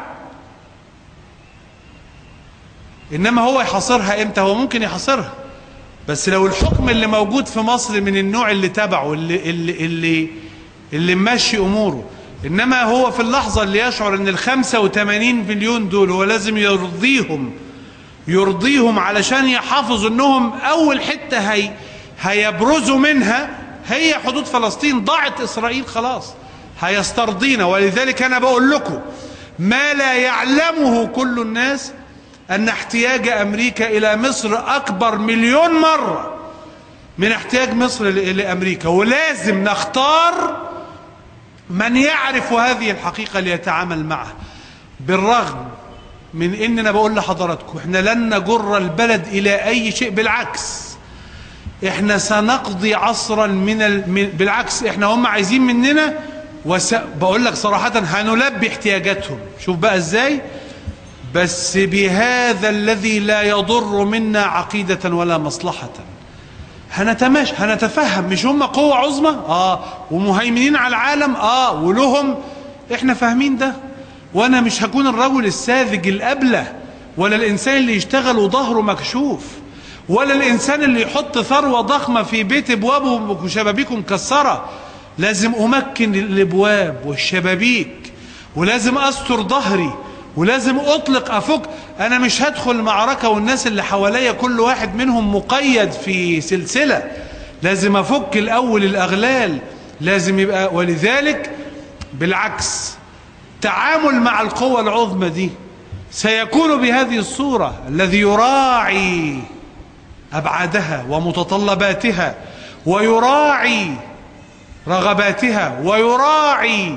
إنما هو يحاصرها إمتى هو ممكن يحاصرها بس لو الحكم اللي موجود في مصر من النوع اللي تبعه اللي اللي اللي اللي ماشي اموره انما هو في اللحظه اللي يشعر ان ال 85 مليون دول هو لازم يرضيهم يرضيهم علشان يحافظ انهم اول حته هي هيبرزوا منها هي حدود فلسطين ضاعت اسرائيل خلاص هيسترضينا ولذلك انا بقول لكم ما لا يعلمه كل الناس أن احتياج أمريكا إلى مصر أكبر مليون مرة من احتياج مصر لأمريكا ولازم نختار من يعرف هذه الحقيقة ليتعامل معها بالرغم من إننا بقول لحضراتكم إحنا لن نجر البلد إلى أي شيء بالعكس إحنا سنقضي عصرا من, ال... من بالعكس إحنا هم عايزين مننا وس... بقول لك صراحة هنلبي احتياجاتهم شوف بقى إزاي بس بهذا الذي لا يضر منا عقيدة ولا مصلحة هنتماشى هنتفهم مش هم قوة عظمى اه ومهيمنين على العالم اه ولهم احنا فاهمين ده وانا مش هكون الرجل الساذج الابله ولا الانسان اللي يشتغل وظهره مكشوف ولا الانسان اللي يحط ثروه ضخمه في بيت ابوابه وشبابيكه مكسره لازم امكن الابواب والشبابيك ولازم استر ظهري ولازم اطلق افك انا مش هدخل معركة والناس اللي حواليا كل واحد منهم مقيد في سلسلة لازم افك الاول الاغلال لازم يبقى ولذلك بالعكس تعامل مع القوى العظمى دي سيكون بهذه الصورة الذي يراعي ابعادها ومتطلباتها ويراعي رغباتها ويراعي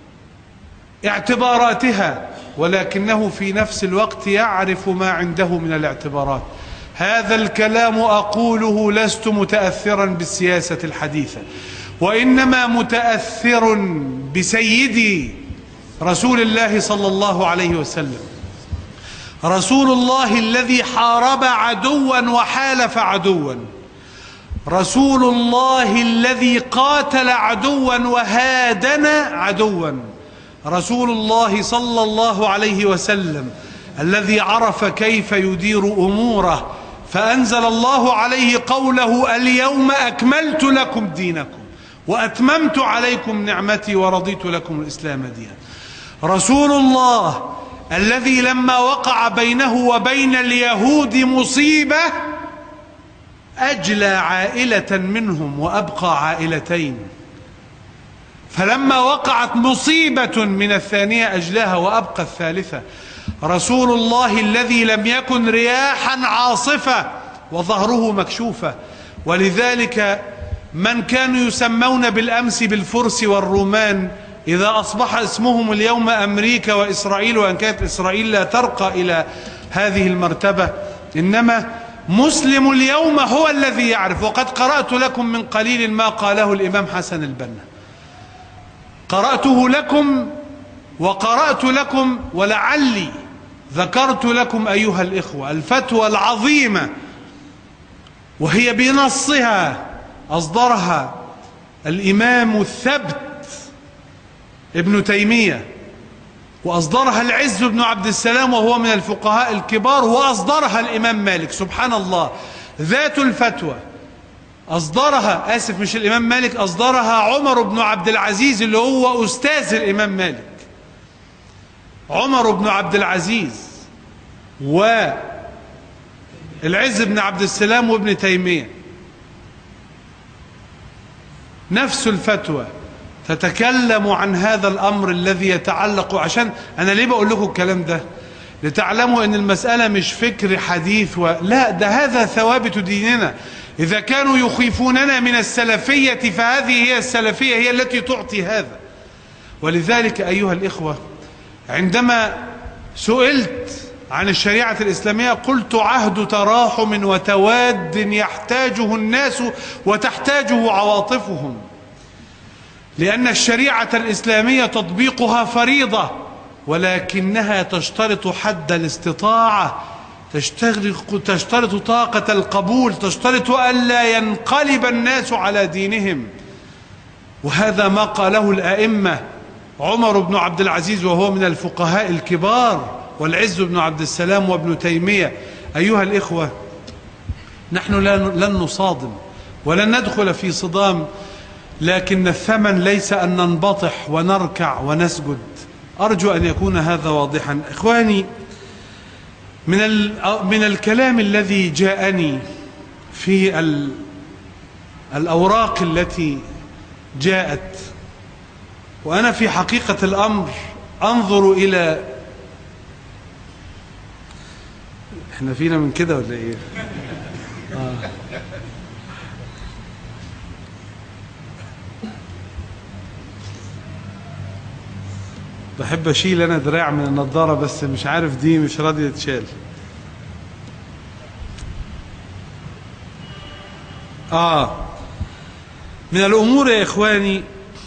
اعتباراتها ولكنه في نفس الوقت يعرف ما عنده من الاعتبارات هذا الكلام أقوله لست متأثرا بالسياسة الحديثة وإنما متأثر بسيدي رسول الله صلى الله عليه وسلم رسول الله الذي حارب عدوا وحالف عدوا رسول الله الذي قاتل عدوا وهادن عدوا رسول الله صلى الله عليه وسلم الذي عرف كيف يدير اموره فانزل الله عليه قوله اليوم اكملت لكم دينكم واتممت عليكم نعمتي ورضيت لكم الاسلام دينا رسول الله الذي لما وقع بينه وبين اليهود مصيبه اجلى عائله منهم وابقى عائلتين فلما وقعت مصيبة من الثانية أجلاها وأبقى الثالثة رسول الله الذي لم يكن رياحا عاصفة وظهره مكشوفة ولذلك من كانوا يسمون بالأمس بالفرس والرومان إذا أصبح اسمهم اليوم أمريكا وإسرائيل وأن كانت إسرائيل لا ترقى إلى هذه المرتبة إنما مسلم اليوم هو الذي يعرف وقد قرأت لكم من قليل ما قاله الإمام حسن البنا قرأته لكم وقرأت لكم ولعلي ذكرت لكم أيها الإخوة الفتوى العظيمة وهي بنصها أصدرها الإمام الثبت ابن تيمية وأصدرها العز بن عبد السلام وهو من الفقهاء الكبار وأصدرها الإمام مالك سبحان الله ذات الفتوى أصدرها آسف مش الإمام مالك أصدرها عمر بن عبد العزيز اللي هو أستاذ الإمام مالك عمر بن عبد العزيز والعز بن عبد السلام وابن تيمية نفس الفتوى تتكلم عن هذا الأمر الذي يتعلق عشان أنا ليه بقول لكم الكلام ده لتعلموا أن المسألة مش فكر حديث و... لا ده هذا ثوابت ديننا إذا كانوا يخيفوننا من السلفية فهذه هي السلفية هي التي تعطي هذا ولذلك أيها الإخوة عندما سئلت عن الشريعة الإسلامية قلت عهد تراحم وتواد يحتاجه الناس وتحتاجه عواطفهم لأن الشريعة الإسلامية تطبيقها فريضة ولكنها تشترط حد الاستطاعة تشترط, تشترط طاقة القبول تشترط ألا ينقلب الناس على دينهم وهذا ما قاله الأئمة عمر بن عبد العزيز وهو من الفقهاء الكبار والعز بن عبد السلام وابن تيمية أيها الإخوة نحن لن نصادم ولن ندخل في صدام لكن الثمن ليس أن ننبطح ونركع ونسجد أرجو أن يكون هذا واضحا إخواني من, من الكلام الذي جاءني في الأوراق التي جاءت وأنا في حقيقة الأمر أنظر إلى احنا فينا من كده ولا ايه آه. بحب اشيل انا دراع من النضاره بس مش عارف دي مش راضيه تشال اه من الامور يا اخواني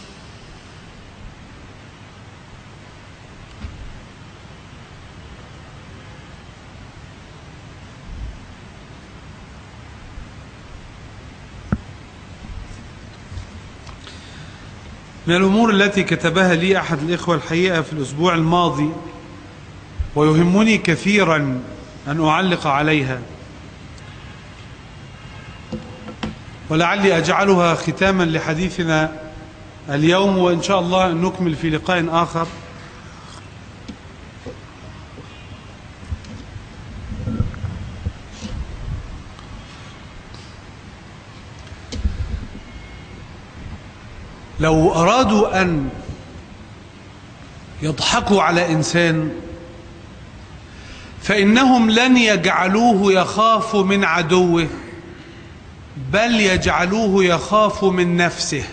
من الأمور التي كتبها لي أحد الإخوة الحقيقة في الأسبوع الماضي ويهمني كثيرا أن أعلق عليها ولعلي أجعلها ختاما لحديثنا اليوم وإن شاء الله نكمل في لقاء آخر لو أرادوا أن يضحكوا على إنسان فإنهم لن يجعلوه يخاف من عدوه بل يجعلوه يخاف من نفسه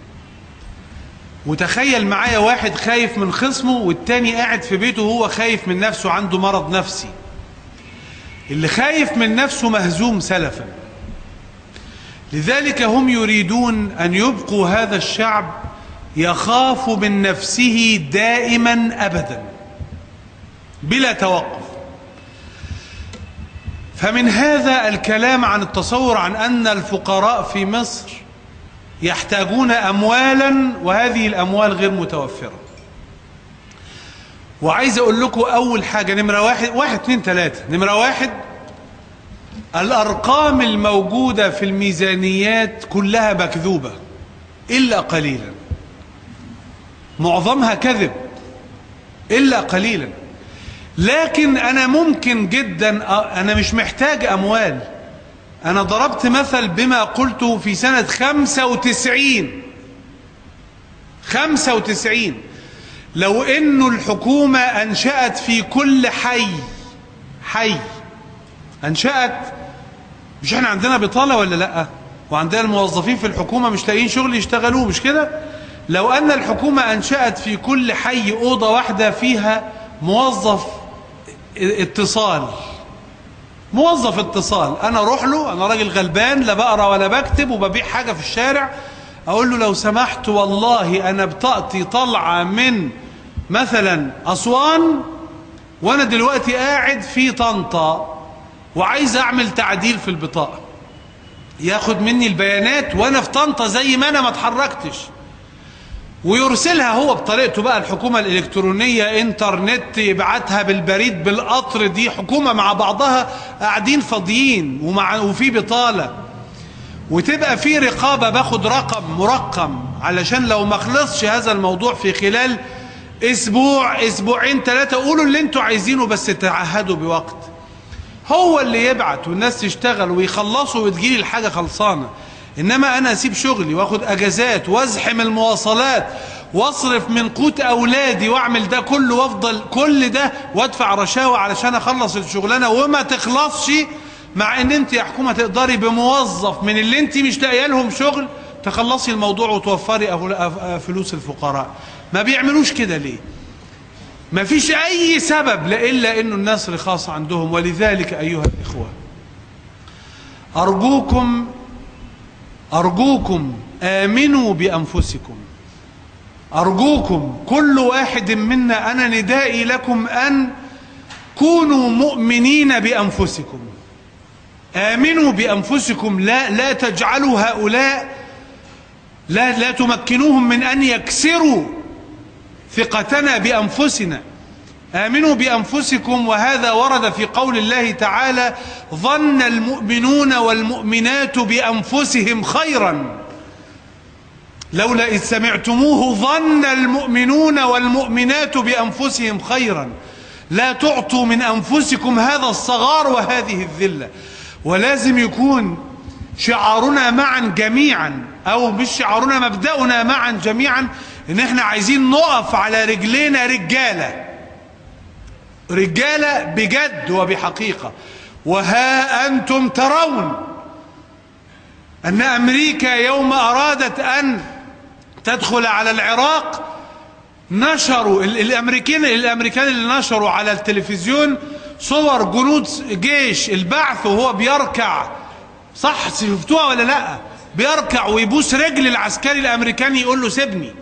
وتخيل معايا واحد خايف من خصمه والتاني قاعد في بيته وهو خايف من نفسه عنده مرض نفسي اللي خايف من نفسه مهزوم سلفا لذلك هم يريدون أن يبقوا هذا الشعب يخاف من نفسه دائما أبدا بلا توقف فمن هذا الكلام عن التصور عن أن الفقراء في مصر يحتاجون أموالا وهذه الأموال غير متوفرة وعايز أقول لكم أول حاجة نمرة واحد واحد اثنين ثلاثة نمرة واحد الأرقام الموجودة في الميزانيات كلها مكذوبة إلا قليلا معظمها كذب إلا قليلا لكن أنا ممكن جدا أنا مش محتاج أموال أنا ضربت مثل بما قلته في سنة 95 95 لو إنه الحكومة أنشأت في كل حي حي أنشأت مش احنا عندنا بطالة ولا لا وعندنا الموظفين في الحكومة مش لاقيين شغل يشتغلوه مش كده لو أن الحكومة أنشأت في كل حي أوضة واحدة فيها موظف اتصال موظف اتصال أنا أروح له أنا راجل غلبان لا بقرأ ولا بكتب وببيع حاجة في الشارع أقول له لو سمحت والله أنا بطاقتي طالعة من مثلا أسوان وأنا دلوقتي قاعد في طنطا وعايز أعمل تعديل في البطاقة ياخد مني البيانات وأنا في طنطا زي ما أنا ما اتحركتش ويرسلها هو بطريقته بقى الحكومة الإلكترونية انترنت يبعتها بالبريد بالقطر دي حكومة مع بعضها قاعدين فاضيين ومع وفي بطالة وتبقى في رقابة باخد رقم مرقم علشان لو ما خلصش هذا الموضوع في خلال اسبوع اسبوعين ثلاثة قولوا اللي انتوا عايزينه بس تعهدوا بوقت هو اللي يبعت والناس تشتغل ويخلصوا وتجيلي الحاجة خلصانة انما انا اسيب شغلي واخد اجازات وازحم المواصلات واصرف من قوت اولادي واعمل ده كله وافضل كل ده وادفع رشاوى علشان اخلص الشغلانه وما تخلصش مع ان انت يا حكومه تقدري بموظف من اللي انت مش لاقيه لهم شغل تخلصي الموضوع وتوفري فلوس الفقراء ما بيعملوش كده ليه ما فيش اي سبب الا انه الناس رخاص عندهم ولذلك ايها الاخوه ارجوكم أرجوكم آمنوا بأنفسكم أرجوكم كل واحد منا أنا ندائي لكم أن كونوا مؤمنين بأنفسكم آمنوا بأنفسكم لا لا تجعلوا هؤلاء لا لا تمكنوهم من أن يكسروا ثقتنا بأنفسنا آمنوا بأنفسكم وهذا ورد في قول الله تعالى ظن المؤمنون والمؤمنات بأنفسهم خيرا لولا إذ سمعتموه ظن المؤمنون والمؤمنات بأنفسهم خيرا لا تعطوا من أنفسكم هذا الصغار وهذه الذلة ولازم يكون شعارنا معا جميعا أو مش شعارنا مبدأنا معا جميعا إن احنا عايزين نقف على رجلينا رجاله رجالة بجد وبحقيقة وها أنتم ترون أن أمريكا يوم أرادت أن تدخل على العراق نشروا الأمريكان الأمريكان اللي نشروا على التلفزيون صور جنود جيش البعث وهو بيركع صح شفتوها ولا لا بيركع ويبوس رجل العسكري الأمريكاني يقول له سيبني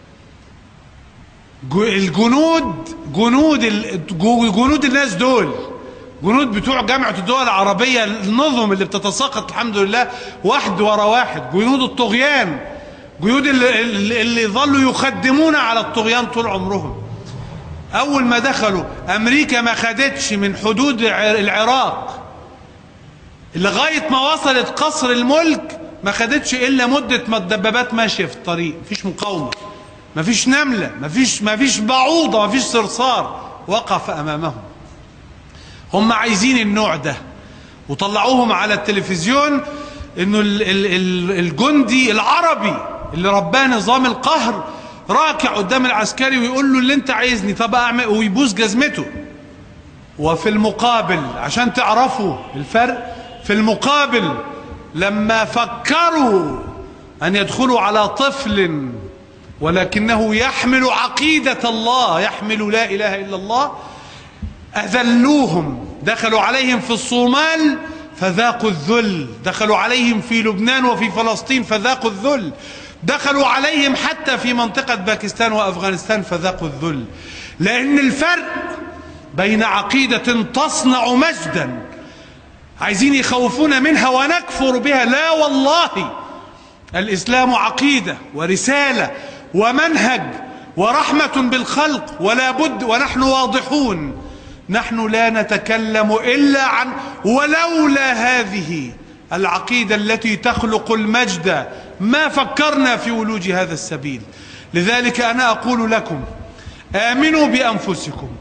الجنود جنود جنود الناس دول جنود بتوع جامعة الدول العربية النظم اللي بتتساقط الحمد لله واحد ورا واحد جنود الطغيان جنود اللي, اللي ظلوا يخدمون على الطغيان طول عمرهم أول ما دخلوا أمريكا ما خدتش من حدود العراق لغاية ما وصلت قصر الملك ما خدتش إلا مدة ما الدبابات ماشية في الطريق مفيش مقاومة مفيش نملة مفيش, مفيش بعوضة مفيش صرصار وقف أمامهم هم عايزين النوع ده وطلعوهم على التلفزيون انه الجندي العربي اللي رباه نظام القهر راكع قدام العسكري ويقول له اللي انت عايزني طب اعمل ويبوس جزمته وفي المقابل عشان تعرفوا الفرق في المقابل لما فكروا ان يدخلوا على طفل ولكنه يحمل عقيدة الله يحمل لا إله إلا الله أذلوهم دخلوا عليهم في الصومال فذاقوا الذل دخلوا عليهم في لبنان وفي فلسطين فذاقوا الذل دخلوا عليهم حتى في منطقة باكستان وأفغانستان فذاقوا الذل لأن الفرق بين عقيدة تصنع مجدا عايزين يخوفونا منها ونكفر بها لا والله الإسلام عقيدة ورسالة ومنهج ورحمة بالخلق ولا بد ونحن واضحون نحن لا نتكلم إلا عن ولولا هذه العقيدة التي تخلق المجد ما فكرنا في ولوج هذا السبيل لذلك أنا أقول لكم آمنوا بأنفسكم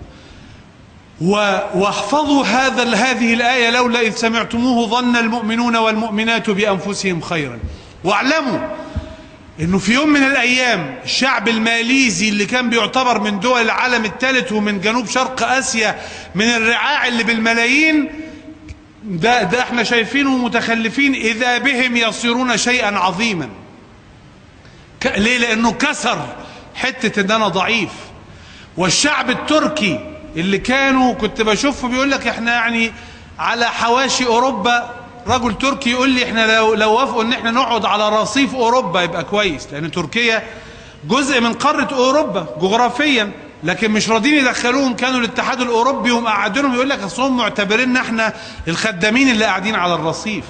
واحفظوا هذا هذه الآية لولا إذ سمعتموه ظن المؤمنون والمؤمنات بأنفسهم خيرا واعلموا انه في يوم من الايام الشعب الماليزي اللي كان بيعتبر من دول العالم الثالث ومن جنوب شرق اسيا من الرعاع اللي بالملايين ده, ده احنا شايفينه متخلفين اذا بهم يصيرون شيئا عظيما ك... ليه لانه كسر حته ان انا ضعيف والشعب التركي اللي كانوا كنت بشوفه بيقول لك احنا يعني على حواشي اوروبا رجل تركي يقول لي احنا لو لو وافقوا ان احنا نقعد على رصيف اوروبا يبقى كويس لان تركيا جزء من قاره اوروبا جغرافيا لكن مش راضيين يدخلوهم كانوا الاتحاد الاوروبي ومقعدينهم يقول لك اصل هم معتبرين احنا الخدامين اللي قاعدين على الرصيف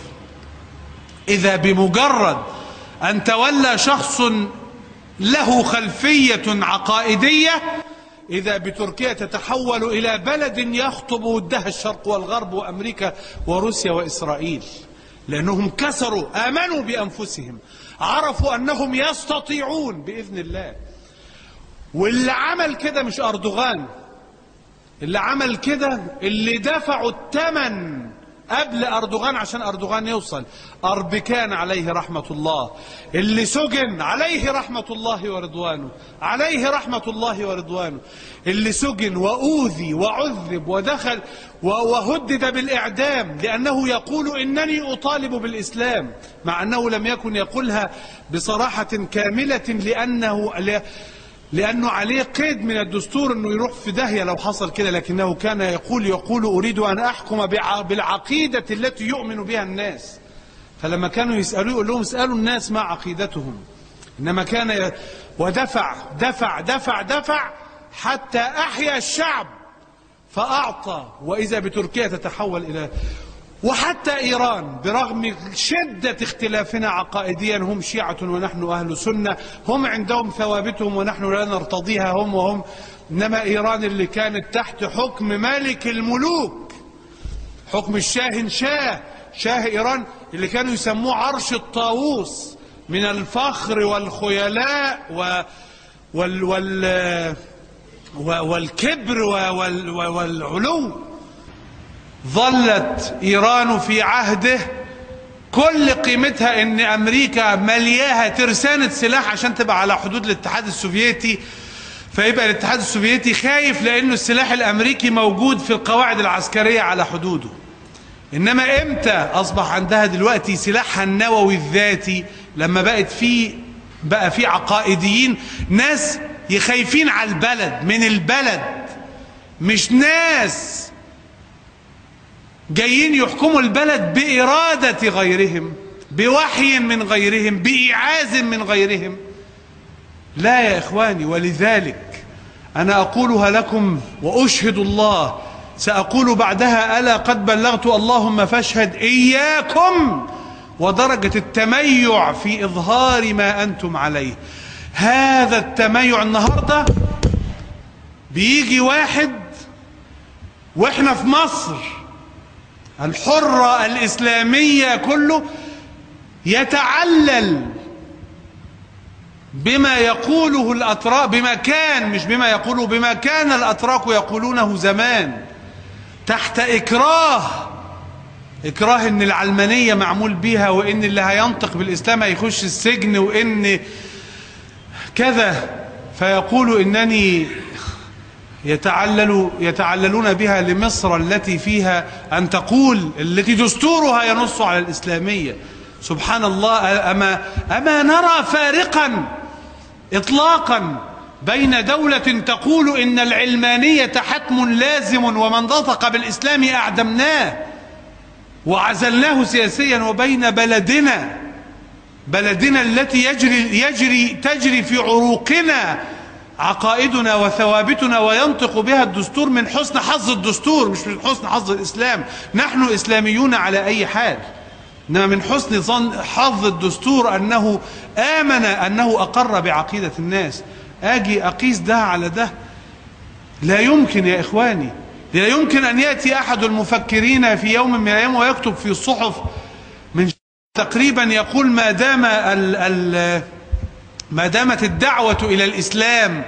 اذا بمجرد ان تولى شخص له خلفيه عقائديه إذا بتركيا تتحول إلى بلد يخطب ودها الشرق والغرب وأمريكا وروسيا وإسرائيل لأنهم كسروا آمنوا بأنفسهم عرفوا أنهم يستطيعون بإذن الله واللي عمل كده مش أردوغان اللي عمل كده اللي دفعوا الثمن قبل أردوغان عشان أردوغان يوصل أربكان عليه رحمة الله اللي سجن عليه رحمة الله ورضوانه عليه رحمة الله ورضوانه اللي سجن وأوذي وعذب ودخل وهدد بالإعدام لأنه يقول إنني أطالب بالإسلام مع أنه لم يكن يقولها بصراحة كاملة لأنه لأنه عليه قيد من الدستور أنه يروح في داهية لو حصل كده لكنه كان يقول يقول أريد أن أحكم بالعقيدة التي يؤمن بها الناس فلما كانوا يسألوه يقول لهم اسألوا الناس ما عقيدتهم إنما كان ي... ودفع دفع دفع دفع حتى أحيا الشعب فأعطى وإذا بتركيا تتحول إلى وحتى إيران برغم شدة اختلافنا عقائديا هم شيعة ونحن أهل سنة هم عندهم ثوابتهم ونحن لا نرتضيها هم وهم إنما إيران اللي كانت تحت حكم ملك الملوك حكم الشاه شاه شاه إيران اللي كانوا يسموه عرش الطاووس من الفخر والخيلاء و وال وال والكبر وال والعلو ظلت إيران في عهده كل قيمتها ان امريكا ملياها ترسانة سلاح عشان تبقى على حدود الاتحاد السوفيتي فيبقى الاتحاد السوفيتي خايف لانه السلاح الامريكي موجود في القواعد العسكرية على حدوده انما امتى اصبح عندها دلوقتي سلاحها النووي الذاتي لما بقت في بقى في عقائديين ناس يخايفين على البلد من البلد مش ناس جايين يحكموا البلد بإرادة غيرهم بوحي من غيرهم بإيعاز من غيرهم لا يا إخواني ولذلك أنا أقولها لكم وأشهد الله سأقول بعدها ألا قد بلغت اللهم فاشهد إياكم ودرجة التميع في إظهار ما أنتم عليه هذا التميع النهاردة بيجي واحد وإحنا في مصر الحرة الإسلامية كله يتعلل بما يقوله الأتراك بما كان مش بما يقوله بما كان الأتراك يقولونه زمان تحت إكراه إكراه إن العلمانية معمول بيها وإن اللي هينطق بالإسلام هيخش السجن وإن كذا فيقول إنني يتعلل يتعللون بها لمصر التي فيها أن تقول التي دستورها ينص على الإسلامية سبحان الله أما, أما نرى فارقا إطلاقا بين دولة تقول إن العلمانية حتم لازم ومن نطق بالإسلام أعدمناه وعزلناه سياسيا وبين بلدنا بلدنا التي يجري, يجري تجري في عروقنا عقائدنا وثوابتنا وينطق بها الدستور من حسن حظ الدستور مش من حسن حظ الإسلام نحن إسلاميون على أي حال إنما من حسن ظن حظ الدستور أنه آمن أنه أقر بعقيدة الناس آجي أقيس ده على ده لا يمكن يا إخواني لا يمكن أن يأتي أحد المفكرين في يوم من الأيام ويكتب في الصحف من تقريبا يقول ما دام ال ال ما دامت الدعوة إلى الإسلام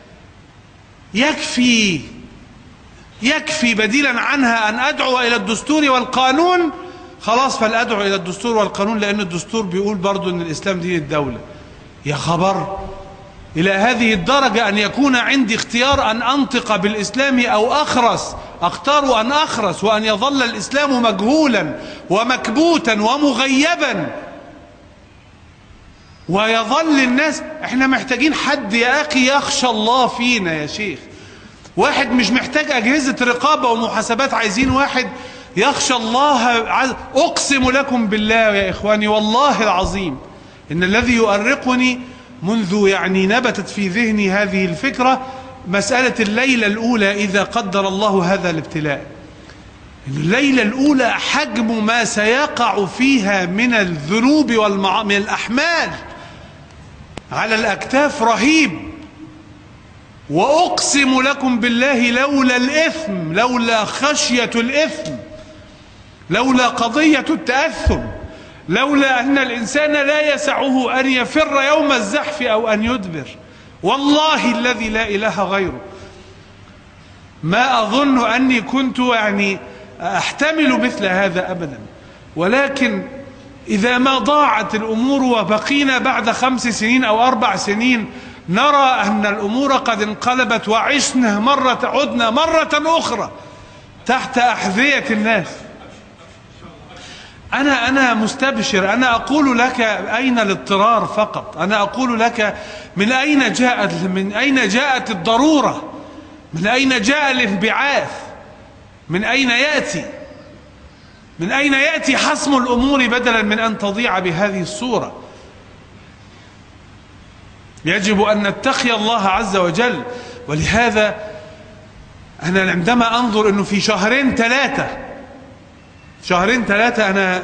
يكفي يكفي بديلا عنها أن أدعو إلى الدستور والقانون خلاص فالأدعو إلى الدستور والقانون لأن الدستور بيقول برضو أن الإسلام دين الدولة يا خبر إلى هذه الدرجة أن يكون عندي اختيار أن أنطق بالإسلام أو أخرس أختار أن أخرس وأن يظل الإسلام مجهولا ومكبوتا ومغيبا ويظل الناس احنا محتاجين حد يا اخي يخشى الله فينا يا شيخ واحد مش محتاج اجهزة رقابة ومحاسبات عايزين واحد يخشى الله عز اقسم لكم بالله يا اخواني والله العظيم ان الذي يؤرقني منذ يعني نبتت في ذهني هذه الفكرة مسألة الليلة الاولى اذا قدر الله هذا الابتلاء الليلة الأولى حجم ما سيقع فيها من الذنوب والمع... من الأحمال على الأكتاف رهيب وأقسم لكم بالله لولا الإثم لولا خشية الإثم لولا قضية التأثم لولا أن الإنسان لا يسعه أن يفر يوم الزحف أو أن يدبر والله الذي لا إله غيره ما أظن أني كنت يعني أحتمل مثل هذا أبدا ولكن إذا ما ضاعت الأمور وبقينا بعد خمس سنين أو أربع سنين نرى أن الأمور قد انقلبت وعشنا مرة عدنا مرة أخرى تحت أحذية الناس أنا أنا مستبشر أنا أقول لك أين الاضطرار فقط أنا أقول لك من أين جاءت من أين جاءت الضرورة من أين جاء الانبعاث من أين يأتي من أين يأتي حسم الأمور بدلا من أن تضيع بهذه الصورة يجب أن نتقي الله عز وجل ولهذا أنا عندما أنظر أنه في شهرين ثلاثة شهرين ثلاثة أنا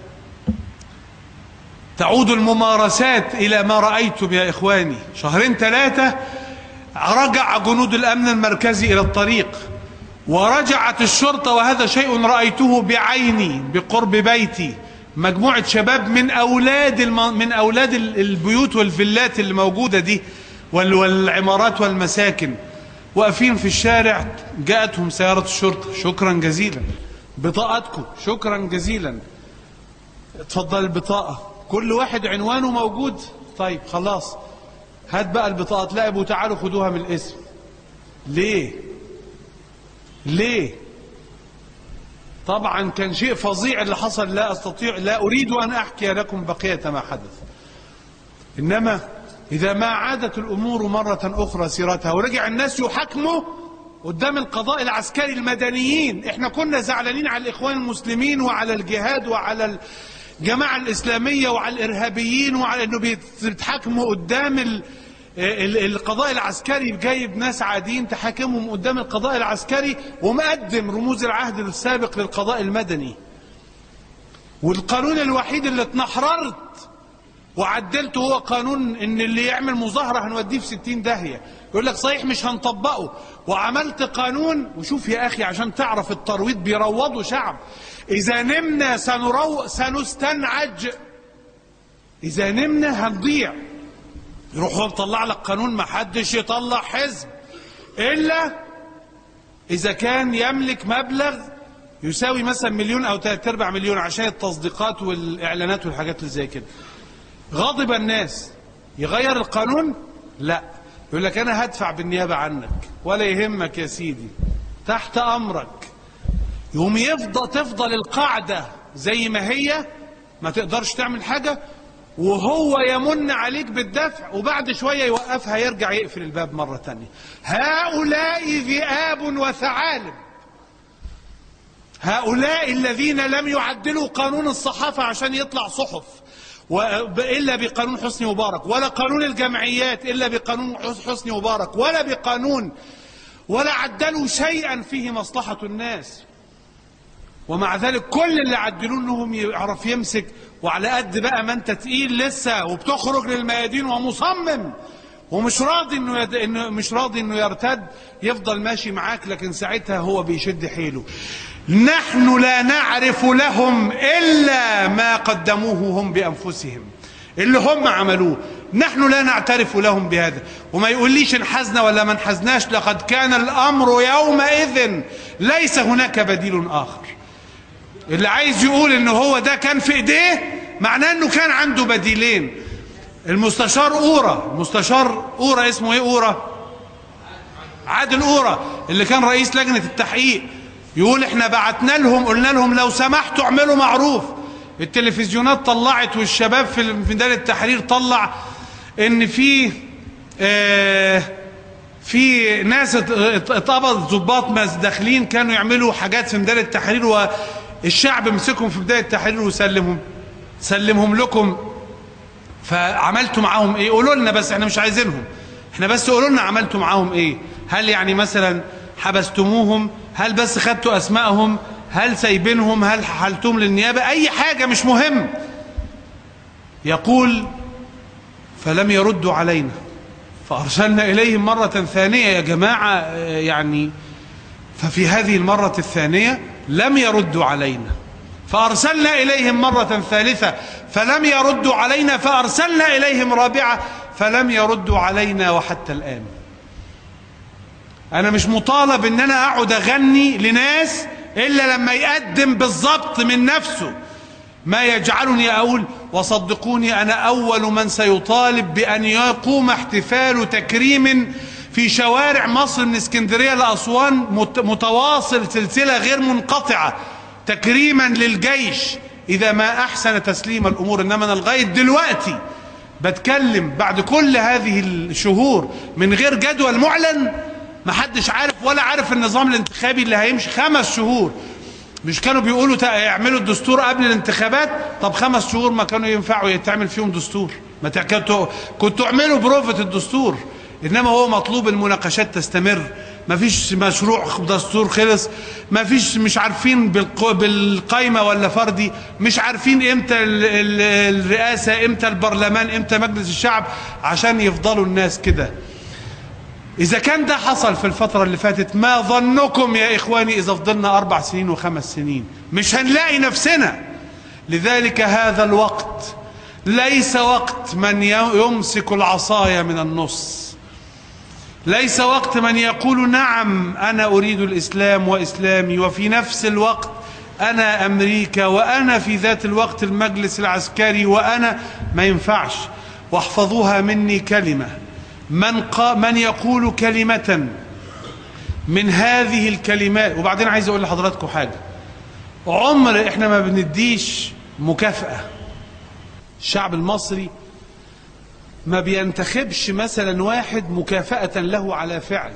تعود الممارسات إلى ما رأيتم يا إخواني شهرين ثلاثة رجع جنود الأمن المركزي إلى الطريق ورجعت الشرطة وهذا شيء رأيته بعيني بقرب بيتي مجموعة شباب من أولاد الم... من أولاد البيوت والفيلات اللي موجودة دي وال... والعمارات والمساكن واقفين في الشارع جاءتهم سيارة الشرطة شكرا جزيلا بطاقتكم شكرا جزيلا اتفضل البطاقة كل واحد عنوانه موجود طيب خلاص هات بقى البطاقة تلاقي وتعالوا خدوها من الاسم ليه ليه طبعا كان شيء فظيع اللي حصل لا استطيع لا اريد ان احكي لكم بقيه ما حدث انما اذا ما عادت الامور مره اخرى سيرتها ورجع الناس يحاكموا قدام القضاء العسكري المدنيين احنا كنا زعلانين على الاخوان المسلمين وعلى الجهاد وعلى الجماعه الاسلاميه وعلى الارهابيين وعلى انه بيتحاكموا قدام ال القضاء العسكري جايب ناس عاديين تحاكمهم قدام القضاء العسكري ومقدم رموز العهد السابق للقضاء المدني والقانون الوحيد اللي اتنحررت وعدلته هو قانون ان اللي يعمل مظاهرة هنوديه في ستين داهية يقول لك صحيح مش هنطبقه وعملت قانون وشوف يا اخي عشان تعرف الترويض بيروضوا شعب اذا نمنا سنرو سنستنعج اذا نمنا هنضيع يروح هو مطلع لك قانون ما حدش يطلع حزب الا اذا كان يملك مبلغ يساوي مثلا مليون او ثلاث ارباع مليون عشان التصديقات والاعلانات والحاجات اللي زي كده غاضب الناس يغير القانون لا يقول لك انا هدفع بالنيابه عنك ولا يهمك يا سيدي تحت امرك يوم يفضل تفضل القاعده زي ما هي ما تقدرش تعمل حاجه وهو يمن عليك بالدفع وبعد شوية يوقفها يرجع يقفل الباب مرة تانية هؤلاء ذئاب وثعالب هؤلاء الذين لم يعدلوا قانون الصحافة عشان يطلع صحف إلا بقانون حسني مبارك ولا قانون الجمعيات إلا بقانون حسني مبارك ولا بقانون ولا عدلوا شيئا فيه مصلحة الناس ومع ذلك كل اللي عدلوه انهم يعرف يمسك وعلى قد بقى ما انت تقيل لسه وبتخرج للميادين ومصمم ومش راضي انه يد... انه مش راضي انه يرتد يفضل ماشي معاك لكن ساعتها هو بيشد حيله نحن لا نعرف لهم الا ما قدموه هم بانفسهم اللي هم عملوه نحن لا نعترف لهم بهذا وما يقوليش انحزنا ولا ما انحزناش لقد كان الامر يومئذ ليس هناك بديل اخر اللي عايز يقول ان هو ده كان في ايديه معناه انه كان عنده بديلين المستشار اورا المستشار اورا اسمه ايه اورا عادل اورا اللي كان رئيس لجنة التحقيق يقول احنا بعتنا لهم قلنا لهم لو سمحتوا اعملوا معروف التلفزيونات طلعت والشباب في ميدان التحرير طلع ان في آه في ناس ات- ات- اتقبض ضباط مس- داخلين كانوا يعملوا حاجات في ميدان التحرير والشعب مسكهم في بدايه التحرير وسلمهم سلمهم لكم فعملتوا معاهم ايه قولوا لنا بس احنا مش عايزينهم احنا بس قولوا لنا عملتوا معاهم ايه هل يعني مثلا حبستموهم هل بس خدتوا اسمائهم هل سايبينهم هل حلتم للنيابه اي حاجه مش مهم يقول فلم يردوا علينا فارسلنا اليهم مره ثانيه يا جماعه آه، يعني ففي هذه المره الثانيه لم يردوا علينا فارسلنا اليهم مره ثالثه فلم يردوا علينا فارسلنا اليهم رابعه فلم يردوا علينا وحتى الان انا مش مطالب ان انا اقعد اغني لناس الا لما يقدم بالضبط من نفسه ما يجعلني اقول وصدقوني انا اول من سيطالب بان يقوم احتفال تكريم في شوارع مصر من اسكندريه لاسوان مت- متواصل سلسله غير منقطعه تكريما للجيش اذا ما احسن تسليم الامور انما انا لغايه دلوقتي بتكلم بعد كل هذه الشهور من غير جدول معلن محدش عارف ولا عارف النظام الانتخابي اللي هيمشي خمس شهور مش كانوا بيقولوا تا- يعملوا الدستور قبل الانتخابات طب خمس شهور ما كانوا ينفعوا يتعمل فيهم دستور ما تع- كنتوا كنتوا اعملوا بروفة الدستور انما هو مطلوب المناقشات تستمر ما فيش مشروع دستور خلص ما فيش مش عارفين بالق- بالقايمة ولا فردي مش عارفين امتى ال- ال- الرئاسة امتى البرلمان امتى مجلس الشعب عشان يفضلوا الناس كده إذا كان ده حصل في الفترة اللي فاتت ما ظنكم يا إخواني إذا فضلنا أربع سنين وخمس سنين مش هنلاقي نفسنا لذلك هذا الوقت ليس وقت من ي- يمسك العصاية من النص ليس وقت من يقول نعم أنا أريد الإسلام وإسلامي وفي نفس الوقت أنا أمريكا وأنا في ذات الوقت المجلس العسكري وأنا ما ينفعش واحفظوها مني كلمة من, قا من يقول كلمة من هذه الكلمات وبعدين عايز أقول لحضراتكم حاجة عمر إحنا ما بنديش مكافأة الشعب المصري ما بينتخبش مثلا واحد مكافأة له على فعل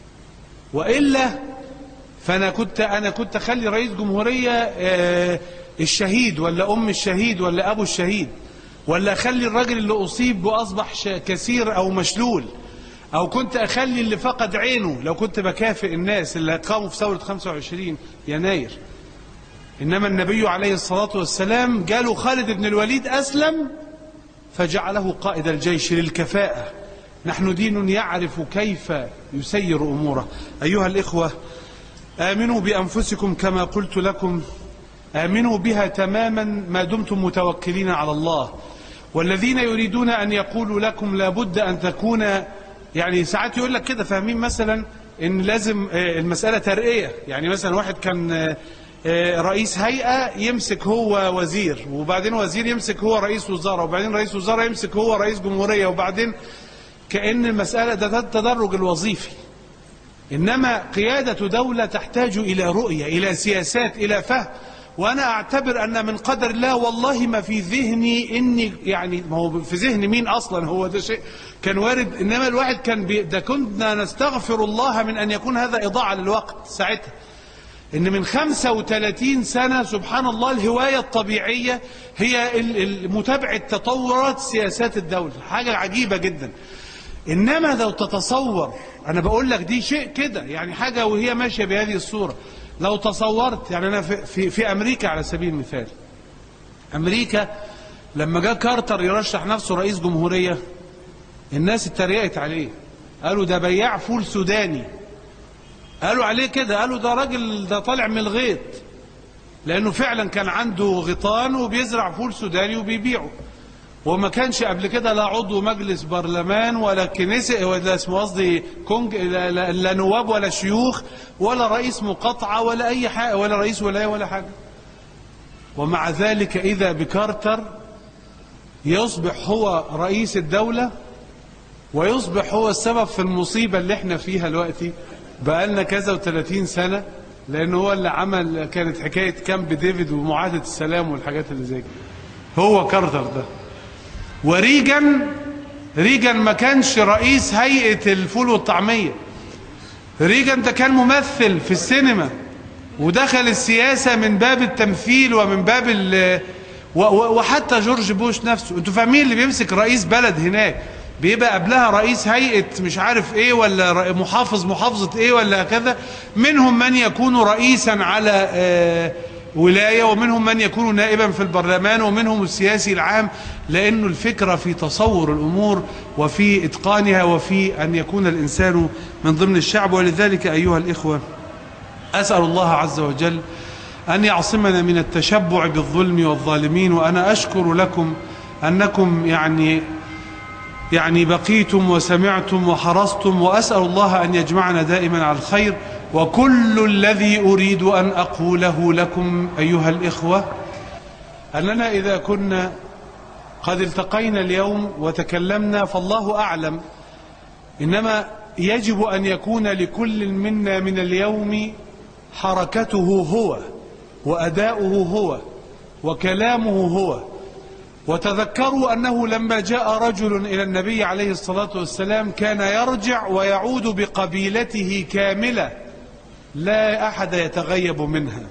وإلا فأنا كنت أنا كنت أخلي رئيس جمهورية آه، الشهيد ولا أم الشهيد ولا أبو الشهيد ولا أخلي الراجل اللي أصيب وأصبح ش- كثير أو مشلول أو كنت أخلي اللي فقد عينه لو كنت بكافئ الناس اللي قاموا في ثورة 25 يناير إنما النبي عليه الصلاة والسلام قالوا خالد بن الوليد أسلم فجعله قائد الجيش للكفاءة نحن دين يعرف كيف يسير أموره أيها الإخوة آمنوا بأنفسكم كما قلت لكم آمنوا بها تماما ما دمتم متوكلين على الله والذين يريدون أن يقولوا لكم لابد أن تكون يعني ساعات يقول لك كده فاهمين مثلا ان لازم آه، المسألة ترقية يعني مثلا واحد كان آه، آه، رئيس هيئة يمسك هو وزير وبعدين وزير يمسك هو رئيس وزراء وبعدين رئيس وزراء يمسك هو رئيس جمهورية وبعدين كأن المسألة ده ده التدرج الوظيفي إنما قيادة دولة تحتاج إلى رؤية إلى سياسات إلى فهم وأنا أعتبر أن من قدر الله والله ما في ذهني إني يعني ما هو في ذهن مين أصلا هو ده شيء كان وارد إنما الواحد كان بي ده كنا نستغفر الله من أن يكون هذا إضاعة للوقت ساعتها إن من 35 سنة سبحان الله الهواية الطبيعية هي ال- ال- متابعة تطورات سياسات الدولة حاجة عجيبة جدا انما لو تتصور انا بقول لك دي شيء كده يعني حاجه وهي ماشيه بهذه الصوره لو تصورت يعني انا في, في, في امريكا على سبيل المثال امريكا لما جاء كارتر يرشح نفسه رئيس جمهوريه الناس اتريقت عليه قالوا ده بياع فول سوداني قالوا عليه كده قالوا ده راجل ده طالع من الغيط لانه فعلا كان عنده غيطان وبيزرع فول سوداني وبيبيعه وما كانش قبل كده لا عضو مجلس برلمان ولا كنيسة ولا اسمه قصدي كونج لا, لا, لا نواب ولا شيوخ ولا رئيس مقاطعة ولا أي حاجة ولا رئيس ولاية ولا حاجة ومع ذلك إذا بكارتر يصبح هو رئيس الدولة ويصبح هو السبب في المصيبة اللي احنا فيها دلوقتي بقالنا كذا وثلاثين سنة لأن هو اللي عمل كانت حكاية كامب ديفيد ومعاهدة السلام والحاجات اللي زي كده هو كارتر ده وريجن ريجن ما كانش رئيس هيئة الفول والطعمية ريجن ده كان ممثل في السينما ودخل السياسة من باب التمثيل ومن باب ال و- و- وحتى جورج بوش نفسه انتوا فاهمين اللي بيمسك رئيس بلد هناك بيبقى قبلها رئيس هيئة مش عارف ايه ولا ر- محافظ محافظة ايه ولا كذا منهم من يكون رئيسا على آه، ولاية ومنهم من يكون نائبا في البرلمان ومنهم السياسي العام لأنه الفكرة في تصور الأمور وفي إتقانها وفي أن يكون الإنسان من ضمن الشعب ولذلك أيها الإخوة أسأل الله عز وجل أن يعصمنا من التشبع بالظلم والظالمين وأنا أشكر لكم أنكم يعني يعني بقيتم وسمعتم وحرصتم وأسأل الله أن يجمعنا دائما على الخير وكل الذي أريد أن أقوله لكم أيها الإخوة أننا إذا كنا قد التقينا اليوم وتكلمنا فالله أعلم إنما يجب أن يكون لكل منا من اليوم حركته هو وأداؤه هو وكلامه هو وتذكروا أنه لما جاء رجل إلى النبي عليه الصلاة والسلام كان يرجع ويعود بقبيلته كاملة لا أحد يتغيب منها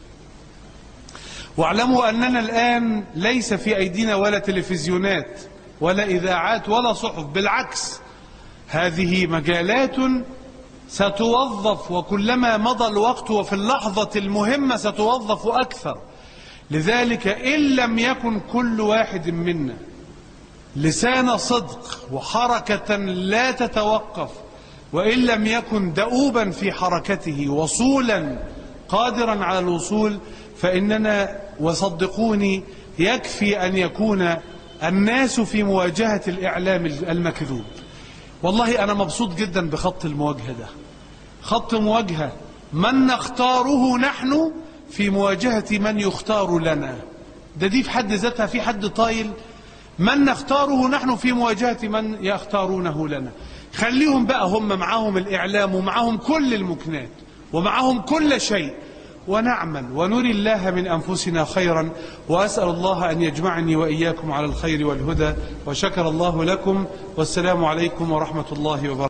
واعلموا أننا الآن ليس في أيدينا ولا تلفزيونات ولا إذاعات ولا صحف بالعكس هذه مجالات ستوظف وكلما مضى الوقت وفي اللحظة المهمة ستوظف أكثر لذلك إن لم يكن كل واحد منا لسان صدق وحركة لا تتوقف وإن لم يكن دؤوبا في حركته وصولا قادرا على الوصول فإننا وصدقوني يكفي أن يكون الناس في مواجهة الإعلام المكذوب والله أنا مبسوط جدا بخط المواجهة ده خط مواجهة من نختاره نحن في مواجهة من يختار لنا ده دي في حد ذاتها في حد طايل من نختاره نحن في مواجهة من يختارونه لنا خليهم بقى هم معاهم الإعلام ومعاهم كل المكنات ومعاهم كل شيء ونعمل ونري الله من أنفسنا خيرا وأسأل الله أن يجمعني وإياكم على الخير والهدى وشكر الله لكم والسلام عليكم ورحمة الله وبركاته